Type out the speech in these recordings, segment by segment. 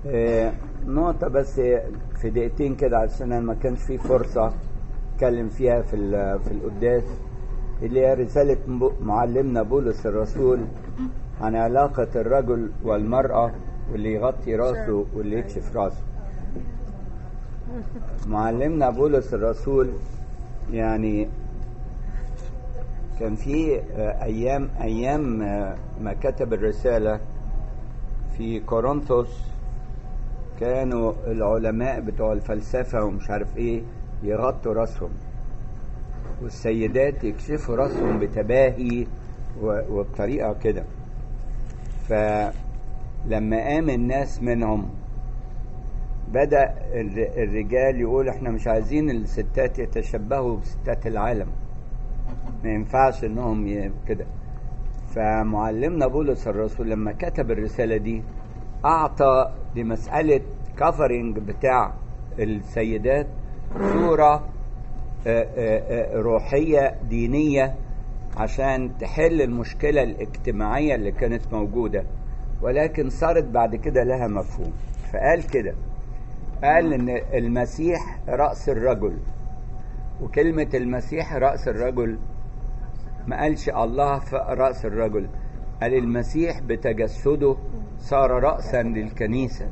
آه، نقطة بس في دقيقتين كده عشان أنا ما كانش في فرصة أتكلم فيها في ال- في القداس اللي هي رسالة مب- معلمنا بولس الرسول عن علاقة الرجل والمرأة واللي يغطي راسه واللي يكشف راسه. معلمنا بولس الرسول يعني كان في آه، أيام أيام آه، ما كتب الرسالة في كورنثوس كانوا العلماء بتوع الفلسفة ومش عارف ايه يغطوا راسهم والسيدات يكشفوا راسهم بتباهي و- وبطريقة كده فلما قام الناس منهم بدأ الر- الرجال يقول احنا مش عايزين الستات يتشبهوا بستات العالم ما ينفعش انهم ي- كده فمعلمنا بولس الرسول لما كتب الرسالة دي أعطى لمسألة كفرنج بتاع السيدات صورة آه، آه، آه، روحية دينية عشان تحل المشكلة الاجتماعية اللي كانت موجودة ولكن صارت بعد كده لها مفهوم فقال كده قال ان المسيح رأس الرجل وكلمة المسيح رأس الرجل ما قالش الله ف- رأس الرجل قال المسيح بتجسده صار رأسا للكنيسة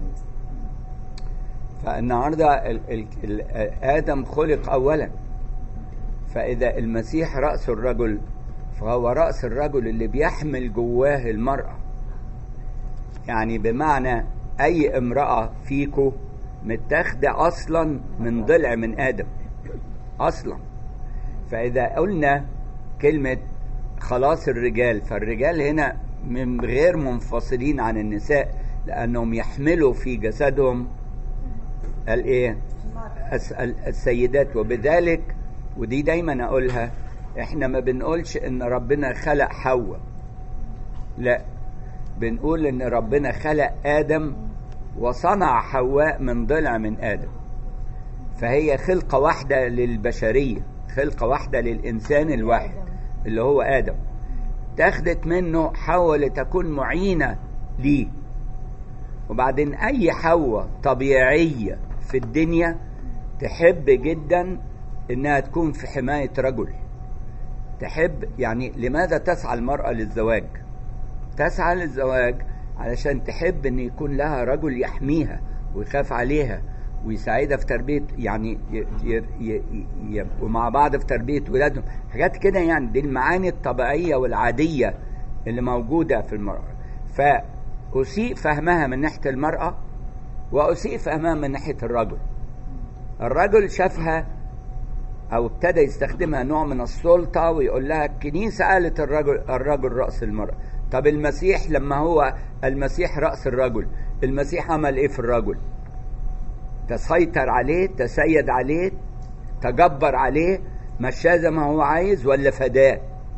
فالنهارده ال- ال- ال- آدم خلق أولا فإذا المسيح رأس الرجل فهو رأس الرجل اللي بيحمل جواه المرأة يعني بمعنى أي امرأة فيكو متاخدة أصلا من ضلع من آدم أصلا فإذا قلنا كلمة خلاص الرجال فالرجال هنا من غير منفصلين عن النساء لأنهم يحملوا في جسدهم الايه الس- ال- السيدات وبذلك ودي دايما اقولها احنا ما بنقولش ان ربنا خلق حواء لا بنقول ان ربنا خلق ادم وصنع حواء من ضلع من ادم فهي خلقه واحده للبشريه خلقه واحده للانسان الواحد اللي هو ادم تاخدت منه حواء لتكون معينه ليه وبعدين اي حواء طبيعيه في الدنيا تحب جدا انها تكون في حمايه رجل تحب يعني لماذا تسعى المراه للزواج تسعى للزواج علشان تحب ان يكون لها رجل يحميها ويخاف عليها ويساعدها في تربيه يعني ي- ي- ي- يبقوا مع بعض في تربيه ولادهم حاجات كده يعني دي المعاني الطبيعيه والعاديه اللي موجوده في المراه فاسيء فهمها من ناحيه المراه واسيء فهمها من ناحيه الرجل الرجل شافها او ابتدى يستخدمها نوع من السلطه ويقول لها الكنيسه قالت الرجل الرجل راس المراه طب المسيح لما هو المسيح راس الرجل المسيح عمل ايه في الرجل تسيطر عليه تسيد عليه تجبر عليه مشاه زي ما هو عايز ولا فداه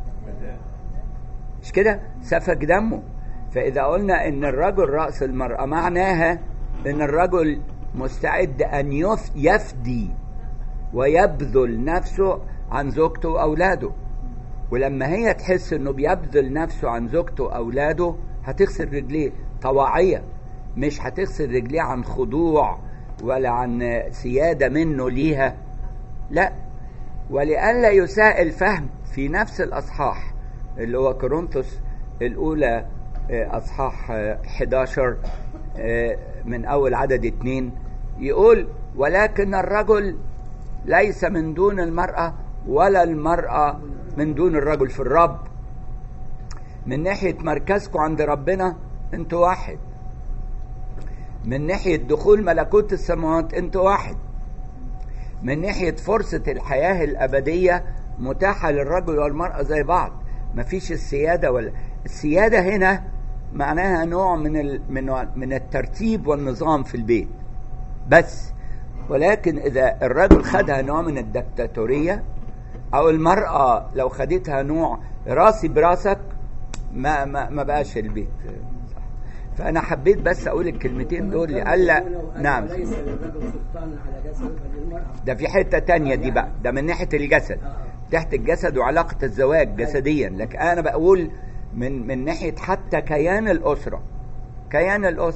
مش كده سفك دمه فاذا قلنا ان الرجل راس المراه معناها ان الرجل مستعد ان يف- يفدي ويبذل نفسه عن زوجته واولاده ولما هي تحس انه بيبذل نفسه عن زوجته واولاده هتغسل رجليه طواعيه مش هتغسل رجليه عن خضوع ولا عن سياده منه ليها لا ولئلا يساء الفهم في نفس الاصحاح اللي هو كورنثوس الاولى آه، اصحاح آه، 11 آه، من اول عدد اتنين يقول ولكن الرجل ليس من دون المرأة ولا المرأة من دون الرجل في الرب من ناحية مركزكم عند ربنا انتوا واحد من ناحية دخول ملكوت السماوات انتوا واحد من ناحية فرصة الحياة الأبدية متاحة للرجل والمرأة زي بعض مفيش السيادة ولا السيادة هنا معناها نوع من ال... من من الترتيب والنظام في البيت بس ولكن إذا الرجل خدها نوع من الدكتاتورية أو المرأة لو خدتها نوع راسي براسك ما ما ما بقاش البيت صح. فأنا حبيت بس أقول الكلمتين دول لألا نعم ليس للرجل سلطان على جسده فللمرأة ده في حتة تانية دي بقى ده من ناحية الجسد تحت الجسد وعلاقة الزواج جسديا لكن أنا بقول من من ناحية حتى كيان الأسرة كيان الأسرة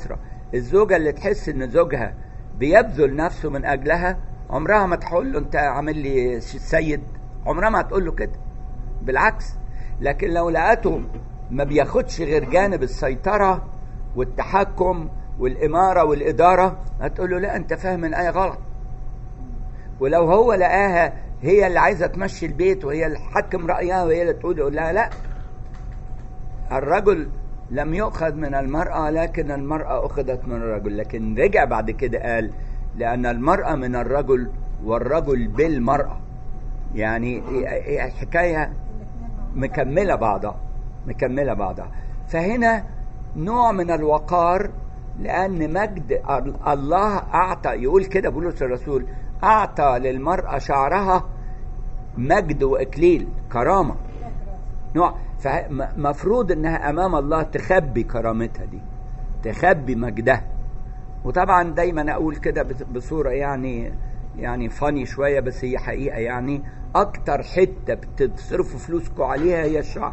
الزوجة اللي تحس ان زوجها بيبذل نفسه من اجلها عمرها ما تقول له انت عامل لي سيد عمرها ما هتقول له كده بالعكس لكن لو لقته ما بياخدش غير جانب السيطرة والتحكم والإمارة والإدارة هتقول له لا أنت فاهم الآية غلط ولو هو لقاها هي اللي عايزة تمشي البيت وهي اللي حكم رأيها وهي اللي تقول يقول لها لا الرجل لم يؤخذ من المرأة لكن المرأة أخذت من الرجل لكن رجع بعد كده قال لأن المرأة من الرجل والرجل بالمرأة يعني حكاية مكملة بعضها مكملة بعضها فهنا نوع من الوقار لأن مجد الله أعطى يقول كده بولس الرسول أعطى للمرأة شعرها مجد وإكليل كرامة نوع فمفروض إنها أمام الله تخبي كرامتها دي تخبي مجدها وطبعا دايما أقول كده بصورة يعني يعني فاني شوية بس هي حقيقة يعني أكتر حتة بتصرفوا فلوسكم عليها هي الشعر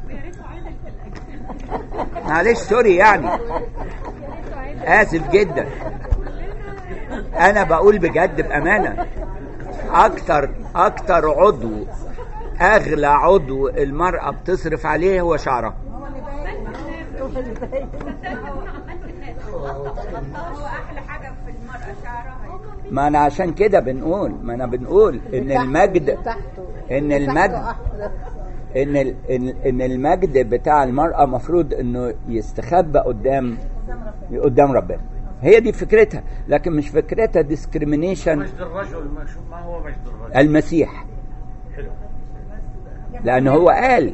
معلش سوري يعني آسف جدا أنا بقول بجد بأمانة أكتر أكتر عضو أغلى عضو المرأة بتصرف عليه هو شعرها هو احلى حاجه في المراه شعرها ما انا عشان كده بنقول ما انا بنقول ان المجد ان المجد ان ال- ان ان المجد بتاع المراه مفروض انه يستخبى قدام قدام ربنا هي دي فكرتها لكن مش فكرتها ديسكريميشن مجد الرجل ما شو ما هو مجد الرجل المسيح حلو لان هو قال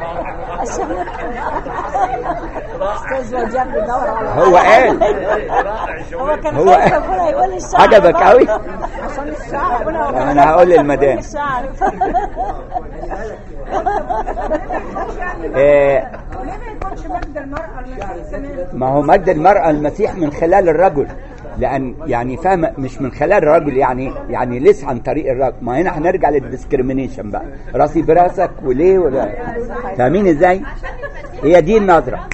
استاذ وجاب بيدور على هو قال رائع هو جميل كان هو- خايف ابونا يقول الشعر عجبك قوي عشان الشعر ابونا طب أنا هقول للمدام. الشعر آه، وليه ما يكونش مجد المراه المسيح كمان ما هو مجد المرأة المسيح من خلال الرجل لأن يعني فاهمة مش من خلال الرجل يعني يعني لسه عن طريق الرجل ما هنا هنرجع للديسكريميشن بقى راسي براسك وليه ولا فاهمين ازاي؟ هي دي النظرة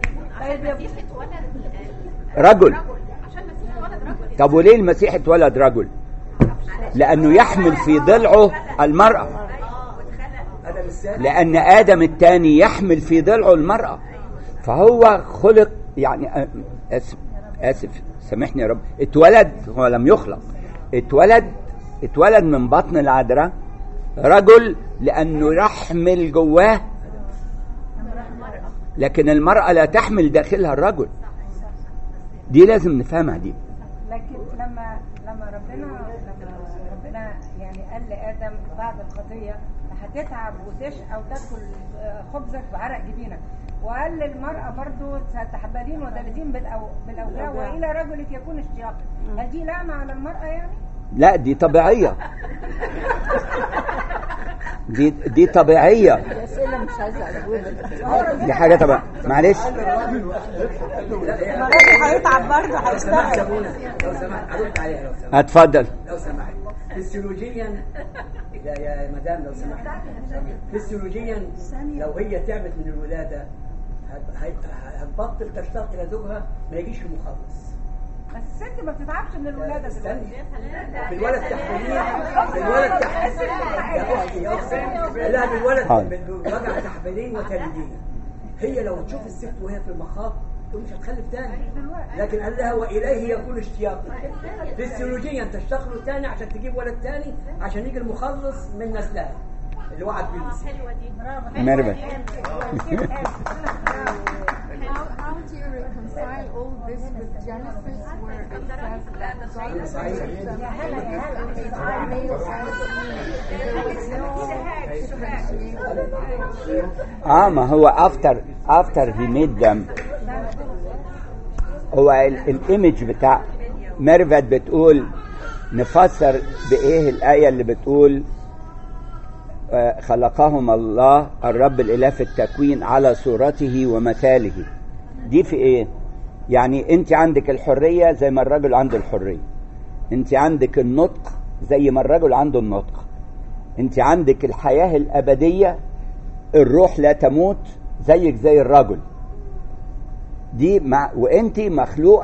رجل طب وليه المسيح اتولد رجل؟ لأنه يحمل في ضلعه المرأة لأن آدم الثاني يحمل في ضلعه المرأة فهو خلق يعني آه، آسف آسف سامحني يا رب اتولد هو لم يخلق اتولد اتولد من بطن العذراء رجل لأنه يحمل جواه لكن المرأة لا تحمل داخلها الرجل دي لازم نفهمها دي لكن لما لما ربنا لما ربنا يعني قال لادم بعد الخطيه هتتعب وتشقى وتاكل آه، خبزك بعرق جبينك وقال للمرأة برضو ستحبلين ودلدين بالأو- بالأوجاع وإلى رجلك يكون اشتياق هل دي لعنة على المرأة يعني؟ لا دي طبيعية دي دي طبيعية الاسئله مش عايزه اجاوبها دي حاجة طبيعية معلش الراجل هيتعب برضه هيشتغل لو سمحت ارد عليها لو سمحت اتفضل لو سمحت فسيولوجيا يا يا مدام لو سمحت فسيولوجيا لو هي تعبت من الولاده هت- هت- هتبطل تشتاق الى زوجها ما يجيش المخلص بس الست ما بتتعبش من الولادة استني دلوقتي بالولد تحملين بالولد تحملين يا اختي يا اختي لا بالولد حاضر. بالوجع تحملين وتلدين هي لو تشوف الست وهي في المخاض تقول مش هتخلف تاني لكن قال لها واليه يكون اشتياقي فسيولوجيا تشتغل له تاني عشان تجيب ولد تاني عشان يجي المخلص من نسلها اللي وعد بيه المسيح ميرفت How, how do you reconcile all this with Genesis where it says that God created the male and female? There was no differentiation. اه ما هو after after he made them هو الايمج بتاع ميرفت بتقول نفسر بايه الايه اللي بتقول آه، خلقهم الله الرب الاله في التكوين على صورته ومثاله دي في ايه يعني انت عندك الحريه زي ما الرجل عنده الحريه انت عندك النطق زي ما الرجل عنده النطق انت عندك الحياه الابديه الروح لا تموت زيك زي الرجل دي مع وانت مخلوقه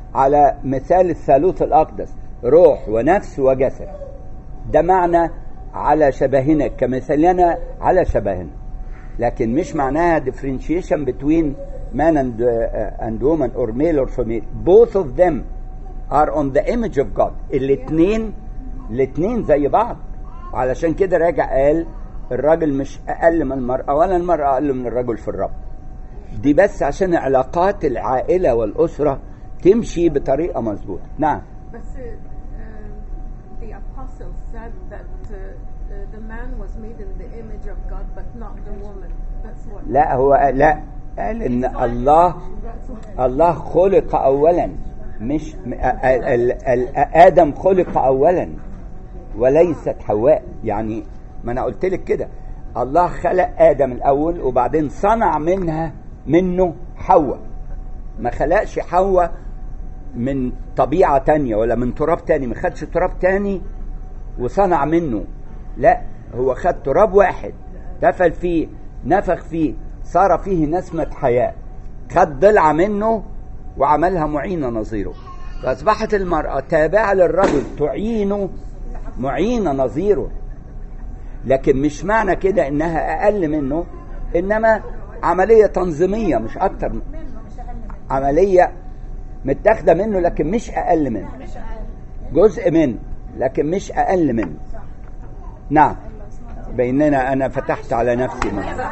على مثال الثالوث الأقدس روح ونفس وجسد ده معنى على شبهنا كمثلنا على شبهنا لكن مش معناها differentiation between man and, uh, and woman or male or female both of them are on the image of God الاثنين الاثنين زي بعض علشان كده راجع قال الراجل مش اقل من المرأة ولا المرأة اقل من الرجل في الرب دي بس عشان علاقات العائلة والأسرة تمشي بطريقة مظبوطة نعم But uh, uh, the apostle said that uh, uh, the man was made in the image of God, but not the woman. That's what. لا هو لا قال ان الله الله خلق اولا مش م- ال- ال- ال- ادم خلق اولا وليست حواء يعني ما انا قلت لك كده الله خلق ادم الاول وبعدين صنع منها منه حواء ما خلقش حواء من طبيعه تانية ولا من تراب تاني ما خدش تراب تاني وصنع منه لا هو خد تراب واحد دفل فيه نفخ فيه صار فيه نسمة حياة خد ضلع منه وعملها معينة نظيره فأصبحت المرأة تابعة للرجل تعينه معينة نظيره لكن مش معنى كده انها اقل منه انما عملية تنظيمية مش اكتر عملية متاخدة منه لكن مش اقل منه جزء منه لكن مش اقل منه نعم بيننا انا فتحت على نفسي منه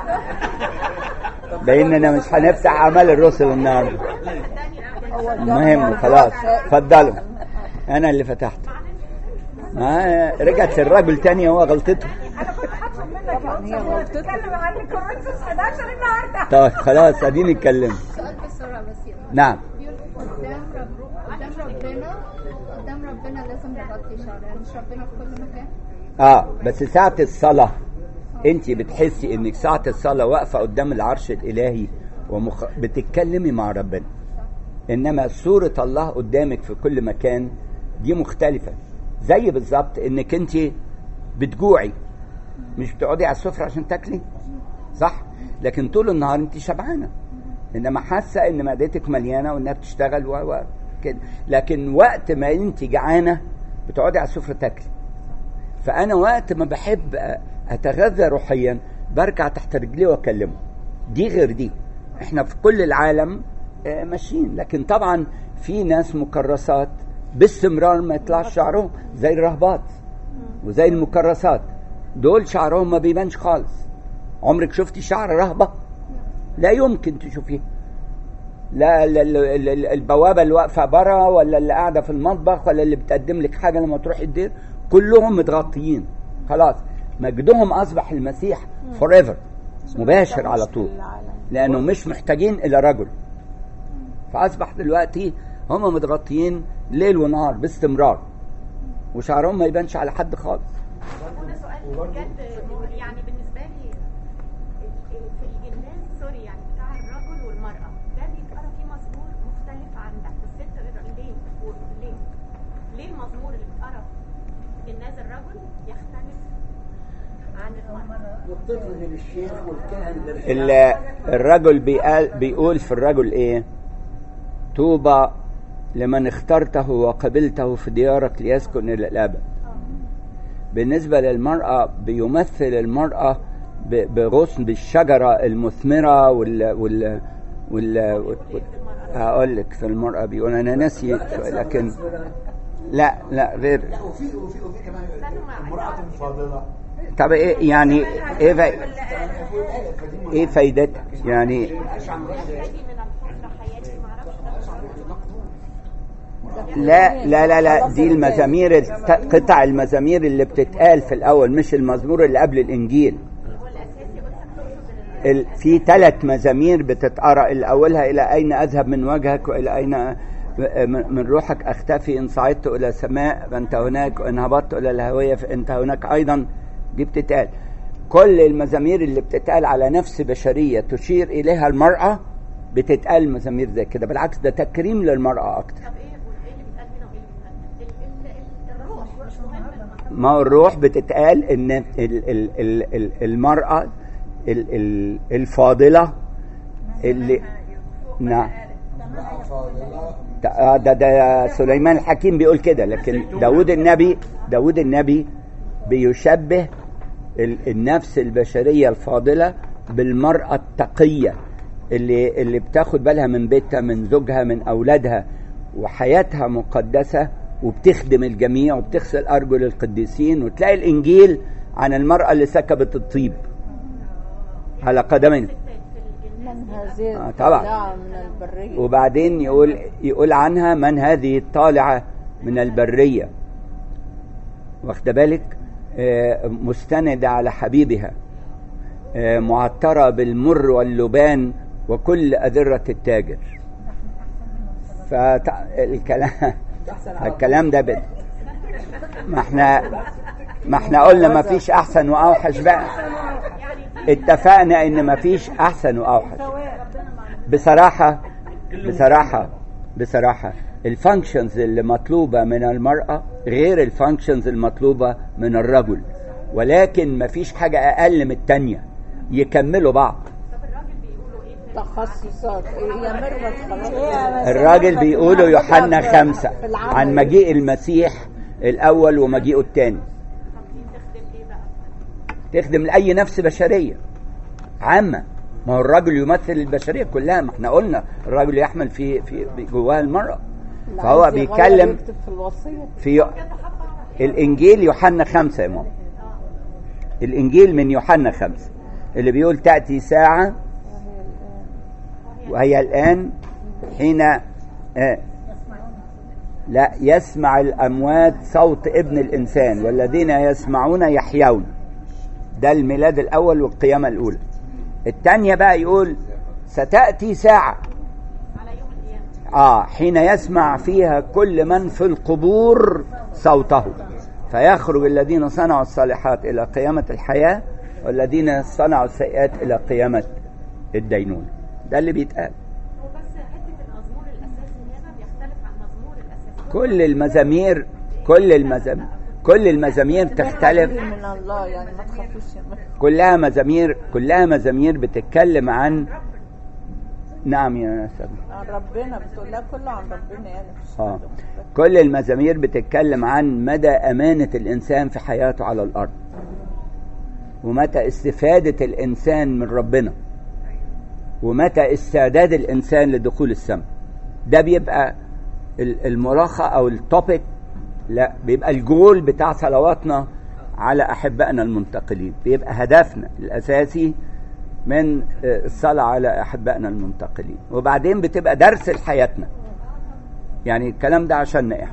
بيننا مش هنفتح اعمال الرسل النهارده المهم خلاص اتفضلوا انا اللي فتحت ما رجعت الراجل تاني هو غلطته انا كنت هطلب منك يا استاذ تتكلم عن كورنثوس 11 النهارده طيب خلاص اديني اتكلمت سؤال بسرعة بس يبقى نعم بيقول قدام رب قدام ربنا قدام ربنا لازم نغطي شعر يعني مش ربنا في كل مكان اه بس ساعة الصلاة انت بتحسي انك ساعة الصلاة واقفة قدام العرش الالهي ومخ... بتتكلمي مع ربنا انما صورة الله قدامك في كل مكان دي مختلفة زي بالظبط انك انت بتجوعي مش بتقعدي على السفرة عشان تاكلي صح لكن طول النهار انت شبعانة انما حاسة ان معدتك مليانة وانها بتشتغل و و- كده لكن وقت ما انت جعانة بتقعدي على السفرة تاكلي فانا وقت ما بحب أ- اتغذى روحيا برجع تحت رجليه واكلمه دي غير دي احنا في كل العالم آه، ماشيين لكن طبعا في ناس مكرسات باستمرار ما يطلعش شعرهم زي الرهبات وزي المكرسات دول شعرهم ما بيبانش خالص عمرك شفتي شعر رهبه لا يمكن تشوفيه لا ال- ال- ال- ال- البوابه اللي واقفه بره ولا اللي قاعده في المطبخ ولا اللي بتقدم لك حاجه لما تروحي الدير كلهم متغطيين خلاص مجدهم اصبح المسيح فور ايفر مباشر على طول لانه مش محتاجين الى رجل فاصبح دلوقتي هم متغطيين ليل ونهار باستمرار وشعرهم ما يبانش على حد خالص هنا سؤال بجد يعني بالنسبه لي في الجناز سوري يعني بتاع الرجل والمراه ده بيتقرا فيه مزمور مختلف عن ده الست ليه ليه ليه المزمور اللي بيتقرا في جناز الرجل يختلف عن المراه والطفل للشيخ والكاهن ال- للشيخ الرجل بيقال بيقول في الرجل ايه طوبى لمن اخترته وقبلته في ديارك ليسكن الى الابد بالنسبة للمرأة بيمثل المرأة ب- بغصن بالشجرة المثمرة وال وال وال, وال... هقول لك في المرأة بيقول أنا ناسي لكن لا لا غير لا وفي وفي وفي كمان امرأة فاضلة طب ايه يعني ايه فا... ايه فايدتها يعني يجي من الحفره حياتي معرفش ده لا لا لا لا دي المزامير الت- قطع المزامير اللي بتتقال في الاول مش المزمور اللي قبل الانجيل هو الاساسي قلت تقصد ال- ال- في ثلاث مزامير بتتقرا الاولها الى اين اذهب من وجهك والى اين من من روحك اختفي ان صعدت الى السماء فانت هناك وان هبطت الى الهويه فانت هناك ايضا دي بتتقال كل المزامير اللي بتتقال على نفس بشريه تشير اليها المراه بتتقال مزامير زي كده بالعكس ده تكريم للمراه اكتر طب ايه وايه اللي بيتقال هنا وايه اللي بيتقال ال- ال- ال- الروح مش مهم ما هو الروح بتتقال ان ال ال ال ال المرأة ال ال الفاضلة اللي نعم امرأة فاضلة آه، ده ده سليمان الحكيم بيقول كده لكن داود النبي داود النبي بيشبه ال- النفس البشرية الفاضلة بالمرأة التقية اللي اللي بتاخد بالها من بيتها من زوجها من أولادها وحياتها مقدسة وبتخدم الجميع وبتغسل أرجل القديسين وتلاقي الإنجيل عن المرأة اللي سكبت الطيب على قدمين من هذه آه، طبعا. الطالعة من البرية وبعدين يقول يقول عنها من هذه الطالعة من البرية واخد بالك آه، مستندة على حبيبها آه، معطرة بالمر واللبان وكل أذرة التاجر فالكلام الكلام ده بد ما احنا ما احنا قلنا ما فيش احسن واوحش بقى اتفقنا ان ما فيش احسن واوحش بصراحة بصراحة بصراحة الفانكشنز اللي مطلوبة من المرأة غير الفانكشنز المطلوبة من الرجل ولكن مفيش حاجة أقل من التانية يكملوا بعض تخصصات يا ميرفت خلاص الراجل بيقولوا يوحنا خمسة في العمل. عن مجيء المسيح الأول ومجيئه الثاني تخدم لأي نفس بشرية عامة ما هو الرجل يمثل البشرية كلها ما احنا قلنا الرجل يحمل في في جواه المرأة اللي فهو عايز يغير بيتكلم يكتب في الوصية في الإنجيل يوحنا خمسة يا ماما الإنجيل من يوحنا خمسة اللي بيقول تأتي ساعة وهي الآن حين آه لا يسمع الأموات صوت ابن الإنسان والذين يسمعون يحيون ده الميلاد الأول والقيامة الأولى الثانية بقى يقول ستأتي ساعة آه حين يسمع فيها كل من في القبور صوته فيخرج الذين صنعوا الصالحات إلى قيامة الحياة والذين صنعوا السيئات إلى قيامة الدينون ده اللي بيتقال هو بس حته المزمور الاساسي هنا بيختلف عن المزمور الاساسي كل المزامير كل المزامير كل المزامير تختلف من الله يعني ما تخافوش يا ميرفت. كلها مزامير كلها مزامير بتتكلم عن نعم يا سلام عن ربنا بتقول لها كله عن ربنا يعني مش اه كل المزامير بتتكلم عن مدى أمانة الإنسان في حياته على الأرض ومتى استفادة الإنسان من ربنا ومتى استعداد الإنسان لدخول السماء ده بيبقى ال- الملاخة أو التوبيك لا بيبقى الجول بتاع صلواتنا على أحبائنا المنتقلين بيبقى هدفنا الأساسي من آه، الصلاة على أحبائنا المنتقلين وبعدين بتبقى درس لحياتنا يعني الكلام ده عشان احنا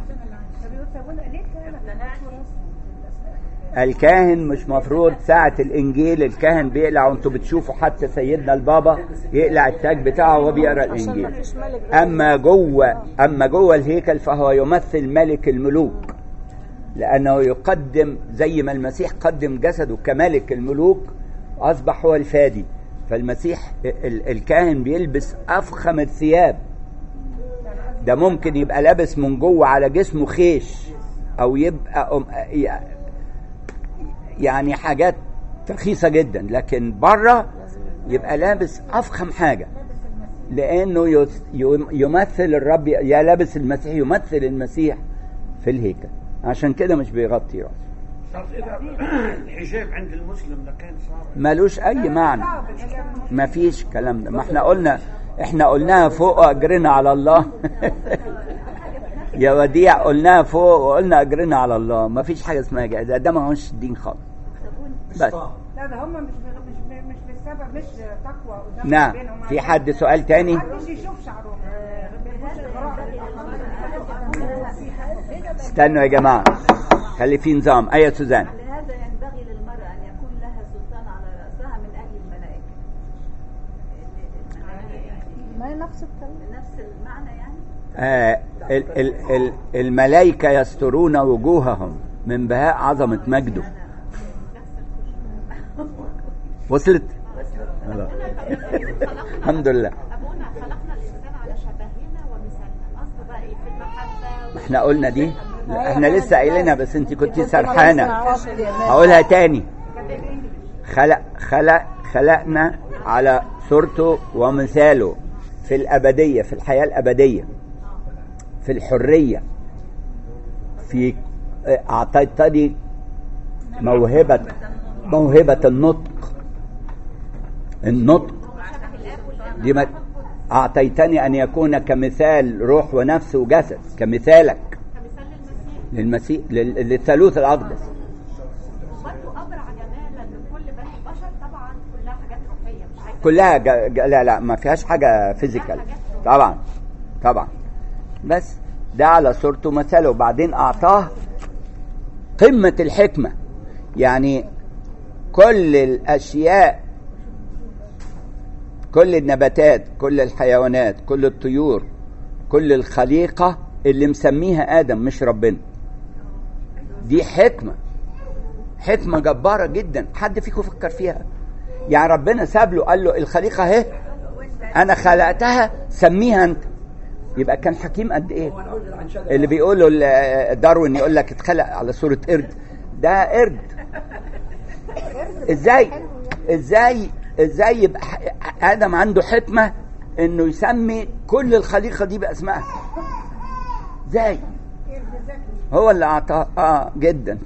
الكاهن مش مفروض ساعة الإنجيل الكاهن بيقلع وانتوا بتشوفوا حتى سيدنا البابا يقلع التاج بتاعه وهو بيقرا الإنجيل أما جوه أما جوه الهيكل فهو يمثل ملك الملوك لأنه يقدم زي ما المسيح قدم جسده كملك الملوك أصبح هو الفادي فالمسيح ال- الكاهن بيلبس أفخم الثياب ده ممكن يبقى لابس من جوه على جسمه خيش او يبقى أم- ي- يعني حاجات رخيصه جدا لكن بره يبقى لابس افخم حاجه لانه يس- يم- يمثل الرب يا لابس المسيح يمثل المسيح في الهيكل عشان كده مش بيغطي راسه طب اذا الحجاب عند المسلم ده كان صار ملوش اي معنى ما فيش كلام ده ما احنا قلنا احنا قلناها فوق اجرنا على الله يا وديع قلناها فوق وقلنا اجرنا على الله ما فيش حاجه اسمها جائزه ده ما هوش دين خالص بس لا ده هم مش مش مش بالسبب مش تقوى قدام نعم ربنا، هم في حد سؤال تاني محدش يشوف شعرهم استنوا يا جماعه خلي في نظام اي سوزان لهذا ينبغي للمرأة أن يكون لها سلطان على رأسها من أجل الملائكة ما هي نفس الكلام نفس المعنى يعني آه ال ال ال الملائكه يسترون وجوههم من بهاء عظمه مجده وصلت خلاص. الحمد لله ابونا خلقنا الانسان على شبهنا ومثالنا قصده بقى ايه في المحبه احنا قلنا دي لا، احنا لسه قايلينها بس انت كنت كنت سرحانه ما سمعتش يا ميرفت. هقولها تاني خلق خلق خلقنا على صورته ومثاله في الأبدية في الحياة الأبدية في الحرية في أعطيتني موهبة موهبة النطق النطق دي ما أعطيتني أن يكون كمثال روح ونفس وجسد كمثالك للمسيح لل- للثالوث الأقدس برضه أبرع جمالا من كل بني البشر طبعا كلها حاجات روحية مش عايزة كلها ج... ج... لا لا ما فيهاش حاجة فيزيكال طبعا طبعا بس ده على صورته مثله وبعدين أعطاه قمة الحكمة يعني كل الأشياء كل النباتات كل الحيوانات كل الطيور كل الخليقة اللي مسميها آدم مش ربنا دي حكمة حكمة جبارة جدا حد فيكم فكر فيها يعني ربنا ساب له قال له الخليقة اهي أنا خلقتها سميها أنت يبقى كان حكيم قد إيه اللي بيقولوا ال- داروين يقول لك اتخلق على صورة قرد ده قرد ازاي ازاي ازاي يبقى ح- ادم عنده حكمه انه يسمي كل الخليقه دي باسمائها ازاي هو اللي اعطاه اه جدا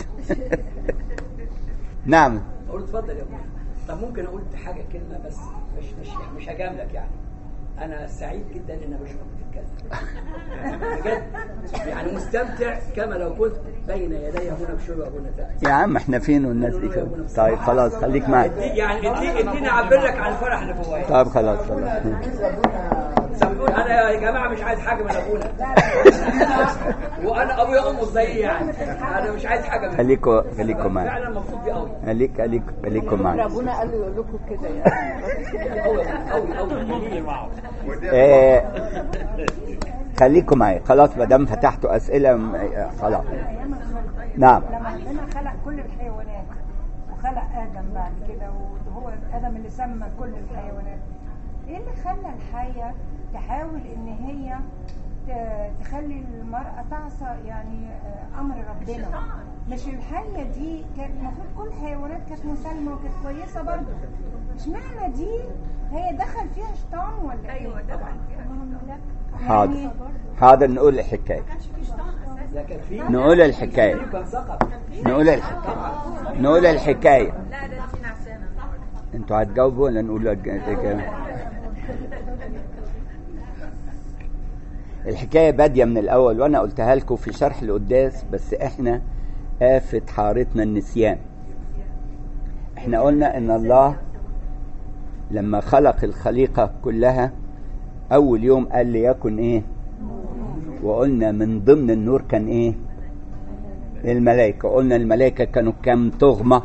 نعم اقول اتفضل يا ابوي طب ممكن اقول حاجه كلمه بس مش مش مش هجاملك يعني انا سعيد جدا ان بشوفك بتتكلم بجد يعني مستمتع كما لو كنت بين يدي ابونا بشوي وابونا تاني يا عم احنا فين والناس دي فين طيب خلاص خليك معايا يعني اديني اديني اعبر لك عن الفرح اللي جوايا طيب خلاص خلاص سامحوني انا يا جماعه مش عايز حاجه من ابونا وانا ابويا وامه زيي يعني انا مش عايز حاجه منه خليكوا خليكوا معايا فعلا مبسوط بيه قوي خليك خليك خليكوا معايا ابونا قال له يقول لكم كده يعني قوي قوي قوي آه، خليكوا معايا خلاص ما دام فتحتوا اسئله م- آه، خلاص نعم لما ربنا خلق كل الحيوانات وخلق ادم بعد كده وهو ادم اللي سمى كل الحيوانات ايه اللي خلى الحيه تحاول ان هي ت- تخلي المرأة تعصى يعني آه، أمر ربنا مش الحية دي كانت المفروض كل الحيوانات كانت مسالمة وكانت كويسة برضه اشمعنى دي هي دخل فيها شيطان ولا ايه؟ ايوه دخل فيها حاضر حاضر نقول الحكايه لكن في نقول الحكايه كان سقط نقول الحكايه نقول الحكايه انتوا هتجاوبوا ولا نقول الج- الإجابة؟ الحكايه باديه من الاول وانا قلتها لكم في شرح القداس بس احنا آفة حارتنا النسيان احنا قلنا ان الله لما خلق الخليقة كلها اول يوم قال ليكن ايه وقلنا من ضمن النور كان ايه الملائكة قلنا الملائكة كانوا كام تغمة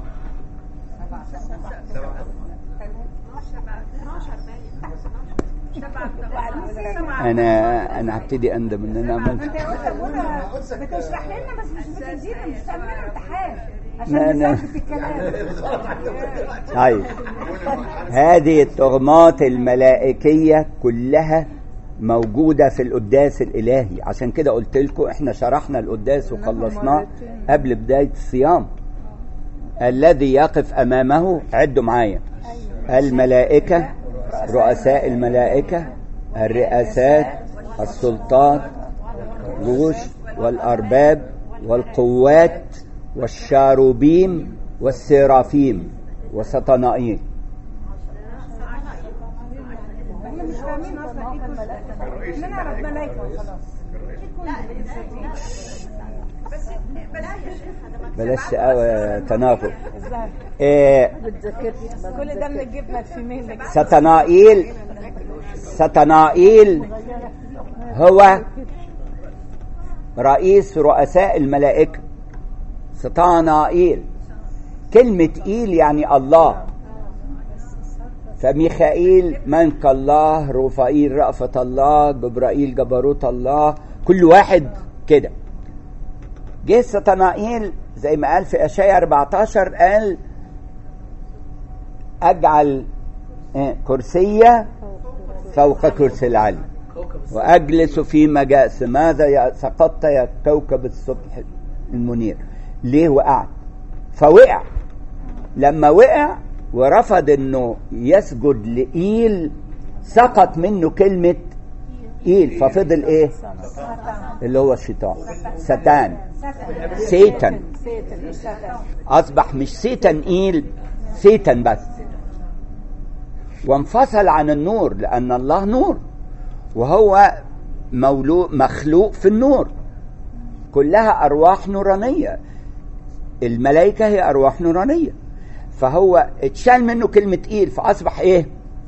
انا انا هبتدي اندم ان انا عملت انت قلت ابونا بتشرح لنا بس مش بتدينا مش بتعمل لنا امتحان لا، عشان لا. نثبت الكلام طيب هذه التهمات الملائكية كلها موجودة في القداس الإلهي عشان كده قلت لكم احنا شرحنا القداس وخلصناه قبل بداية الصيام الذي يقف أمامه عدوا معايا الملائكة رؤساء الملائكة الرئاسات السلطات الروش والأرباب والقوات والشاروبيم والسرافيم وسطنائيل احنا مش فاهمين اصلا ايه كل احنا نعرف ملايكه وخلاص بلاش آه، تناقض آه، كل ده من الجبنه الفيميل سطنائيل سطنائيل هو رئيس رؤساء الملائكة سطانائيل كلمة إيل يعني الله فميخائيل منك الله رفائيل رأفة الله جبرائيل جبروت الله كل واحد كده جه سطنائيل زي ما قال في أشعياء 14 قال أجعل آه، كرسية فوق كرسي العلي وأجلس في مجاس ماذا يا سقطت يا كوكب الصبح المنير ليه وقعت فوقع لما وقع ورفض انه يسجد لإيل سقط منه كلمة إيل ففضل إيه اللي هو الشيطان ستان سيتان أصبح مش سيتان إيل سيتان بس وانفصل عن النور لأن الله نور وهو مولوء مخلوق في النور كلها أرواح نورانية الملائكة هي أرواح نورانية فهو اتشال منه كلمة إيل فأصبح إيه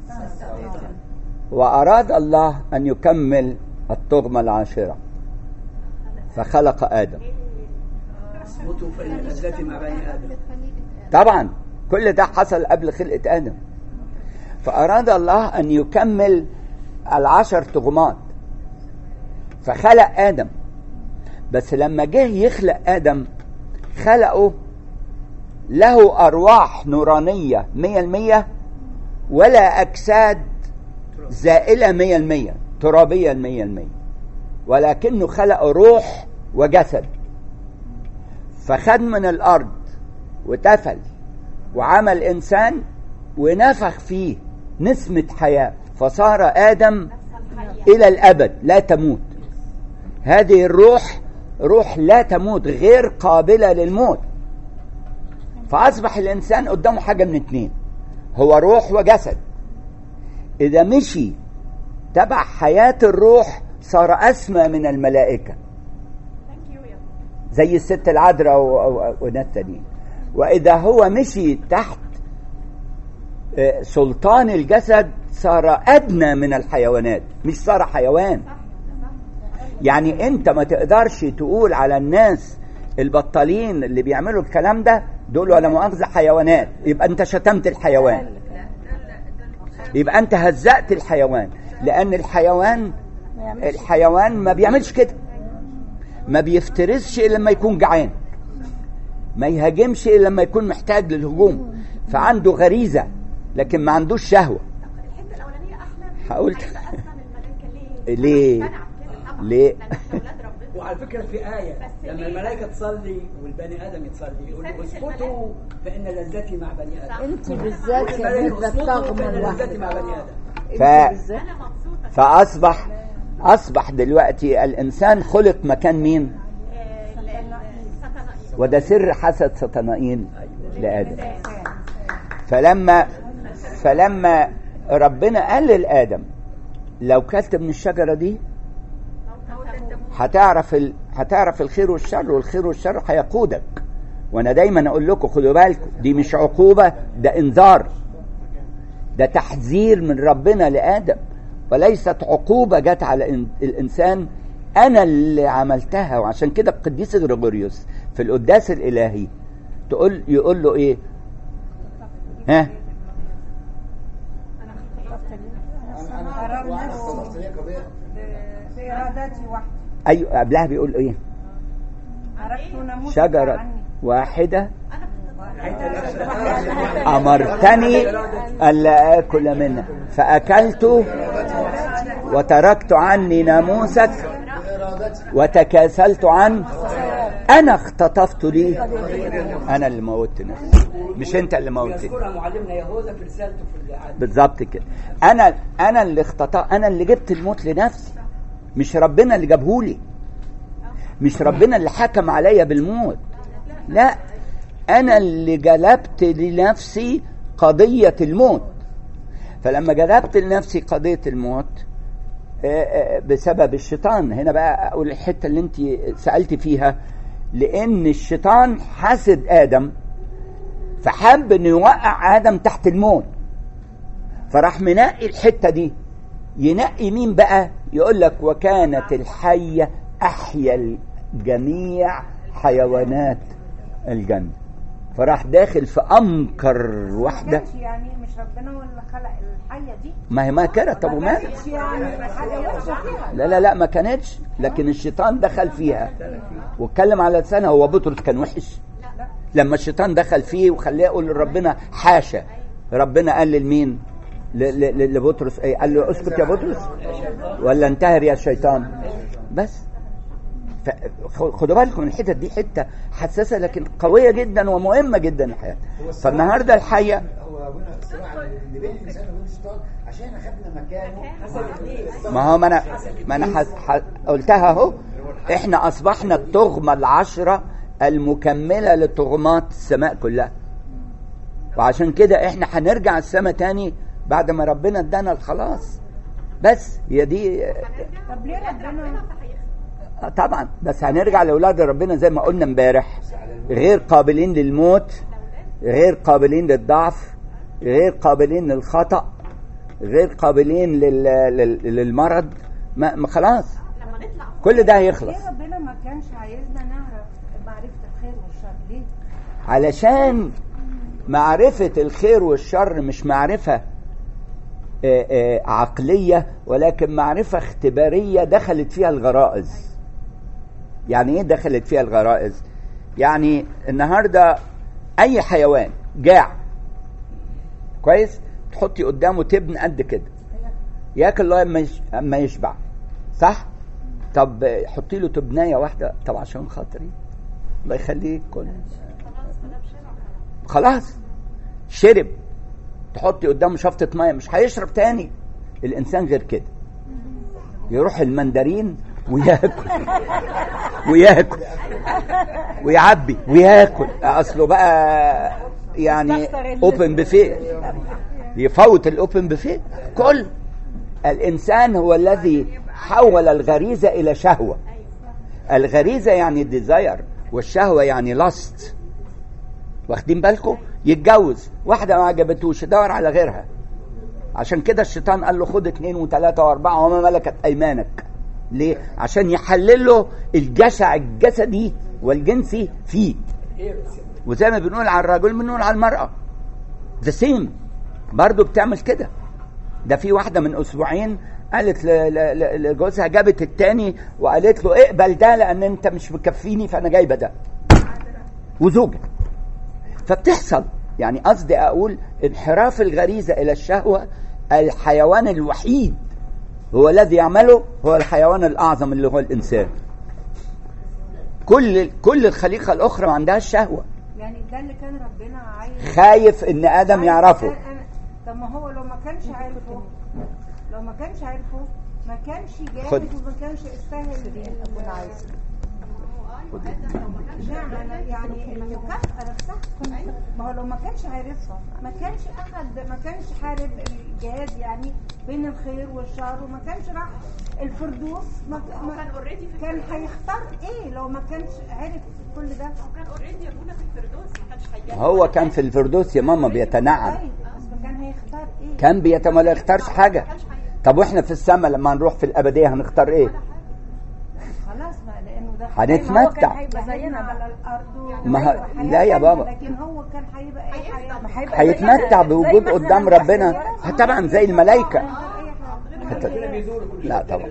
وأراد الله أن يكمل الطغمة العاشرة فخلق آدم موتوا في لذتي مع بني ادم طبعا كل ده حصل قبل خلقة آدم فأراد الله أن يكمل العشر طغمات فخلق آدم بس لما جه يخلق آدم خلقه له أرواح نورانية مية المية ولا أجساد زائلة مية المية ترابية المية المية ولكنه خلق روح وجسد فخد من الأرض وتفل وعمل إنسان ونفخ فيه نسمة حياة فصار آدم إلى الأبد لا تموت هذه الروح روح لا تموت غير قابلة للموت فأصبح الإنسان قدامه حاجة من اتنين هو روح وجسد إذا مشي تبع حياة الروح صار أسمى من الملائكة زي الست العذراء وناس تانيين وإذا هو مشي تحت سلطان الجسد صار أدنى من الحيوانات مش صار حيوان يعني أنت ما تقدرش تقول على الناس البطالين اللي بيعملوا الكلام ده دول ولا مؤاخذة حيوانات يبقى أنت شتمت الحيوان يبقى أنت هزأت الحيوان لأن الحيوان الحيوان ما بيعملش كده ما بيفترسش إلا لما يكون جعان ما يهاجمش إلا لما يكون محتاج للهجوم فعنده غريزة لكن ما عندوش شهوة الحته الاولانيه احلى حاولت عايزة أسمع من الملائكة ليه؟ ليه؟ مقتنعة بكده طبعاً. ليه؟ ده مش أولاد ربنا. وعلى فكره في ايه بس لما ليه؟ الملائكه تصلي والبني ادم يتصلي يقول يسبح اسكتوا فان لذتي مع بني ادم انت بالذات يا الملائكة بنت اسكتوا الطغمة فان لذتي مع لوحدك بني ادم ف... انت بالذات انا مبسوطه فأصبح أصبح دلوقتي الإنسان خلق مكان مين؟ آه، ال- ال- السطنائيل. وده سر حسد سطنائيل لآدم فلما فلما ربنا قال لآدم لو كلت من الشجرة دي هتعرف ال... هتعرف الخير والشر والخير والشر هيقودك وانا دايما اقول لكم خدوا بالكم دي مش عقوبة ده انذار ده تحذير من ربنا لآدم وليست عقوبة جت على إن- الإنسان أنا اللي عملتها وعشان كده القديس غريغوريوس في القداس الإلهي تقول يقول له إيه؟ ها؟ أرى نفسي بإرادتي وحدي أيوة قبلها بيقول إيه؟ عرفت ناموسك شجرة عني واحدة أمرتني ألا آكل منها فأكلت وتركت عني ناموسك وتكاسلت عن أنا اختطفت لي أنا اللي موتت نفسي مش أنت اللي موتني يذكرها معلمنا يهوذا في رسالته في العهد بالظبط كده انا انا اللي اختطا انا اللي جبت الموت لنفسي مش ربنا اللي جابهولي مش ربنا اللي حكم عليا بالموت لا انا اللي جلبت لنفسي قضيه الموت فلما جلبت لنفسي قضيه الموت آه، آه، بسبب الشيطان هنا بقى اقول الحته اللي انت سالت فيها لان الشيطان حسد ادم فحب انه يوقع ادم تحت الموت فراح منقي الحته دي ينقي مين بقى يقول لك وكانت الحيه احيا جميع حيوانات الجنه فراح داخل في امكر واحده كانش يعني مش ربنا هو اللي خلق الحية دي ما هي ما كانت طب ما ومالها كانتش يعني حاجة وحشة فيها لا لا لا ما كانتش لكن الشيطان دخل فيها واتكلم على لسانها هو بطرس كان وحش لما الشيطان دخل فيه وخلاه يقول لربنا حاشا ربنا قال لمين ل- ل- ل- لبطرس ايه قال له اسكت يا بطرس ولا انتهر يا شيطان بس ف- خدوا بالكم من الحتت دي حته حساسه لكن قويه جدا ومهمه جدا الحياه فالنهارده الحيه هو ابونا الصراع اللي بين الانسان وبين الشيطان عشان اخدنا مكانه ما هو ما انا ما انا حس... حس... قلتها اهو احنا اصبحنا التغمه العشره المكمله لتغمات السماء كلها وعشان كده احنا هنرجع السماء تاني بعد ما ربنا ادانا الخلاص بس هي دي طب ليه ربنا آه طبعا بس هنرجع لاولاد ربنا زي ما قلنا امبارح غير قابلين للموت غير قابلين للضعف غير قابلين للخطا غير قابلين لل... لل... للمرض ما... ما خلاص لما نطلع كل ده هيخلص ليه ربنا ما كانش عايزنا نعرف معرفة الخير والشر ليه؟ علشان معرفة الخير والشر مش معرفة آه، آه، عقلية ولكن معرفة اختبارية دخلت فيها الغرائز يعني ايه دخلت فيها الغرائز يعني النهاردة اي حيوان جاع كويس تحطي قدامه تبن قد كده ياكل لغايه ما يش- ما يشبع صح طب آه، حطي له تبنايه واحده طب عشان خاطري الله يخليك كل خلاص شرب تحطي قدامه شفطة مية مش هيشرب تاني الإنسان غير كده يروح المندرين وياكل وياكل ويعبي وياكل اصله بقى يعني اوبن بوفيه يفوت الاوبن بوفيه كل الانسان هو الذي حول الغريزه الى شهوه الغريزه يعني ديزاير والشهوه يعني لاست واخدين بالكم يتجوز واحده ما عجبتوش يدور على غيرها عشان كده الشيطان قال له خد اثنين وثلاثه واربعه وما ملكت ايمانك ليه عشان يحلل له الجشع الجسدي والجنسي فيه وزي ما بنقول على الرجل بنقول على المراه ذا سيم برضه بتعمل كده ده في واحده من اسبوعين قالت ل- ل- ل- لجوزها جابت التاني وقالت له اقبل ده لان انت مش مكفيني فانا جايبه ده وزوجة فبتحصل يعني قصدي اقول انحراف الغريزه الى الشهوه الحيوان الوحيد هو الذي يعمله هو الحيوان الاعظم اللي هو الانسان كل كل الخليقه الاخرى ما عندهاش شهوه يعني ده اللي كان ربنا عايز خايف ان ادم يعرفه أنا- أنا- طب ما هو لو ما كانش عارفه لو ما كانش عارفه ما كانش جاهز خد. وما كانش يستاهل ابونا عايز نعم أنا يعني المكافأة نفسها ما هو لو ما كانش عارفها ما كانش أخد ما كانش حارب الجهاد يعني بين الخير والشر وما كانش راح الفردوس ما ما كان already في كان هيختار ايه لو ما كانش عرف كل ده كان اوريدي ابونا في الفردوس ما كانش هيجي هو كان في الفردوس يا ماما بيتنعم طيب بس كان هيختار ايه كان بيتم ولا يختارش حاجه طب واحنا في السماء لما نروح في الابديه هنختار ايه خلاص ما لانه ده هنتمتع. ما هو كان هيبقى زينا على الارض ما ه- وحياة لا يا تانية، بابا. لكن هو كان هيبقى ايه حياة ما هيبقى هيتمتع زي بوجود مثلاً قدام الواحد ربنا يرى- ها طبعا زي الملائكه أي حاجة. هت- لا طبعا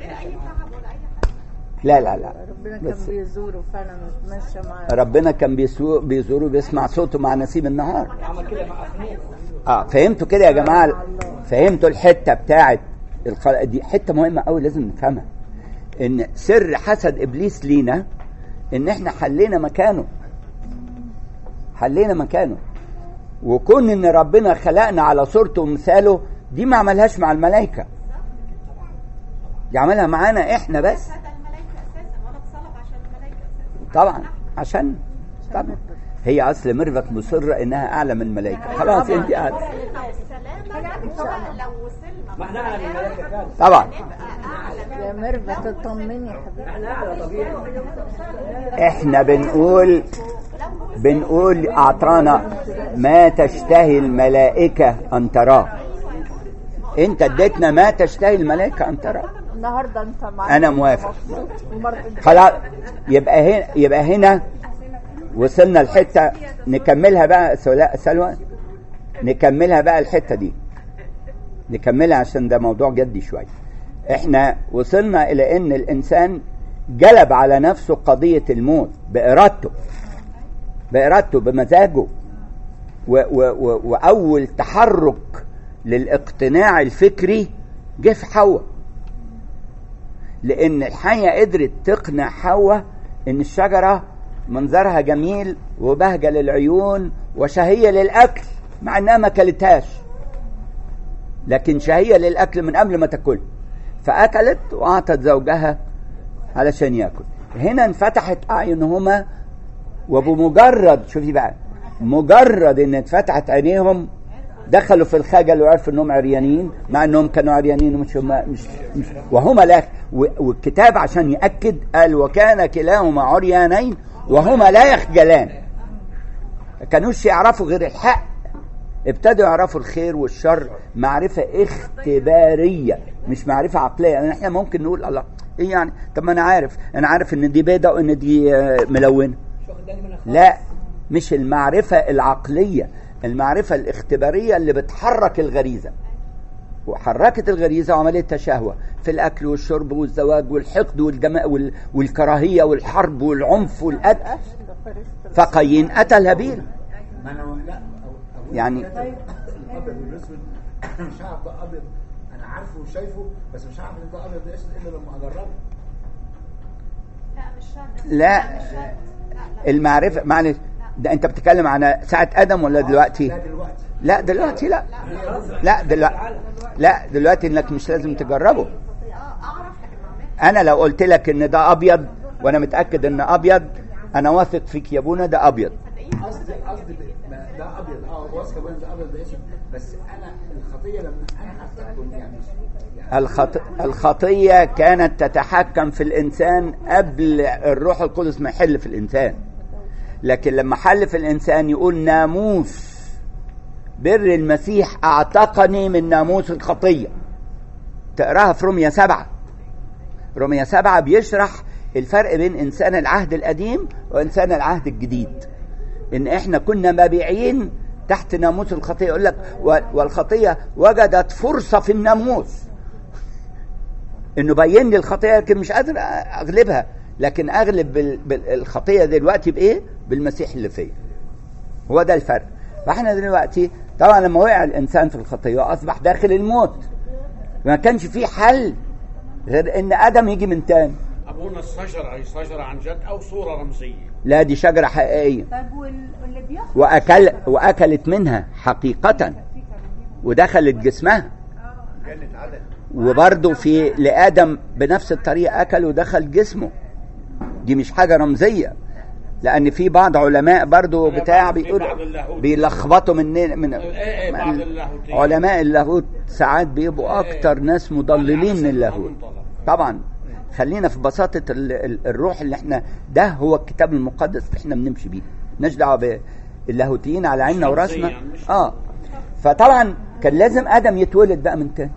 لا لا لا ربنا بس كان بيزوره فعلا ويتمشى معاه ربنا كان بيسو- بيزوره بيسمع صوته مع نسيم النهار اه فهمتوا كده يا جماعه فهمتوا الحته بتاعت الخلق دي حته مهمه قوي لازم نفهمها ان سر حسد ابليس لينا ان احنا حلينا مكانه حلينا مكانه وكون ان ربنا خلقنا على صورته ومثاله دي ما عملهاش مع الملائكه دي عملها معانا احنا بس هذا الملائكه اساسا ولا اتصلب عشان الملائكه اساسا طبعا عشان طبعا هي اصل ميرفت مصره انها اعلى من الملائكه خلاص انت قاعده والسلامه لو وصلنا ما احنا اعلى من الملائكه فعلا طبعا اعلى يا ميرفت اطمني يا حبيبتي احنا اعلى طبيعي احنا بنقول بنقول اعطانا ما تشتهي الملائكه ان تراه انت اديتنا ما تشتهي الملائكه ان تراه النهارده انت معايا انا موافق المرة الجاية خلاص يبقى هنا يبقى هنا وصلنا الحته نكملها بقى سلا- سلوى نكملها بقى الحته دي نكملها عشان ده موضوع جدي شويه احنا وصلنا الى ان الانسان جلب على نفسه قضيه الموت بارادته بارادته بمزاجه و و و واول تحرك للاقتناع الفكري جه في حواء لان الحيه قدرت تقنع حواء ان الشجره منظرها جميل وبهجه للعيون وشهيه للاكل مع انها ما كلتهاش لكن شهية للأكل من قبل ما تاكل فأكلت وأعطت زوجها علشان ياكل هنا انفتحت أعينهما وبمجرد شوفي بقى مجرد ان اتفتحت عينيهم دخلوا في الخجل وعرفوا انهم عريانين مع انهم كانوا عريانين ومش هم مش, مش وهما لا و- والكتاب عشان ياكد قال وكان كلاهما عريانين وهما لا يخجلان ما كانوش يعرفوا غير الحق ابتدوا يعرفوا الخير والشر معرفة اختبارية مش معرفة عقلية يعني احنا ممكن نقول الله ايه يعني طب ما انا عارف انا عارف ان دي بيضة وان دي آه، ملونة مش واخد بالي منها خالص. لا مش المعرفة العقلية المعرفة الاختبارية اللي بتحرك الغريزة وحركت الغريزة وعملت شهوة في الأكل والشرب والزواج والحقد والجماء وال... والكراهية والحرب والعنف والقتل فقايين قتل هابيل ما انا لا أو- أو- يعني- الابيض والاسود انا مش هعرف ده ابيض انا عارفه وشايفه بس مش هعرف ان ده ابيض واسود الا لما اجربه لا مش شرط لا مش شرط لا لا المعرفة معلش ده أنت بتتكلم عن ساعة آدم ولا دلوقتي؟ لا دلوقتي لا دلوقتي لا لا دلوقتي لا دلوقتي انك مش لازم تجربه اه اعرف لكن ما اعملش انا لو قلت لك ان ده ابيض وانا متاكد ان ابيض انا واثق فيك يا ابونا ده ابيض قصدي قصدي ب- ما ده ابيض اه واثق بان ده ابيض ده اسود بس انا الخطيه لما انا استخدم يعني يعني الخط... الخطيه كانت تتحكم في الانسان قبل الروح القدس ما يحل في الانسان لكن لما حل في الانسان يقول ناموس بر المسيح اعتقني من ناموس الخطيه تقراها في روميا سبعة روميا سبعة بيشرح الفرق بين إنسان العهد القديم وإنسان العهد الجديد إن إحنا كنا مبيعين تحت ناموس الخطية يقول لك و- والخطية وجدت فرصة في الناموس إنه بين لي الخطية لكن مش قادر أغلبها لكن أغلب بال- بالخطية دلوقتي بإيه؟ بالمسيح اللي فيا هو ده الفرق فاحنا دلوقتي طبعا لما وقع الانسان في الخطيه اصبح داخل الموت ما كانش فيه حل غير ان ادم يجي من تاني ابونا الشجره هي شجره عن جد او صوره رمزيه لا دي شجره حقيقيه طب وال- واللي بيخرج واكل واكلت منها حقيقه ودخلت جسمها وبرضه في لادم بنفس الطريقه اكل ودخل جسمه دي مش حاجه رمزيه لان في بعض علماء برضه لا، بتاع في بيقولوا بعض اللاهوت. بيلخبطوا من من إيه إيه، بعض اللاهوتيين. علماء اللاهوت ساعات بيبقوا إيه. اكتر ناس مضللين على من حسب اللاهوت المنطلق. طبعا خلينا في بساطة ال- ال- الروح اللي احنا ده هو الكتاب المقدس اللي احنا بنمشي بيه مالناش دعوة باللاهوتيين على عيننا وراسنا شخصياً، مش- اه فطبعا كان لازم ادم يتولد بقى من تاني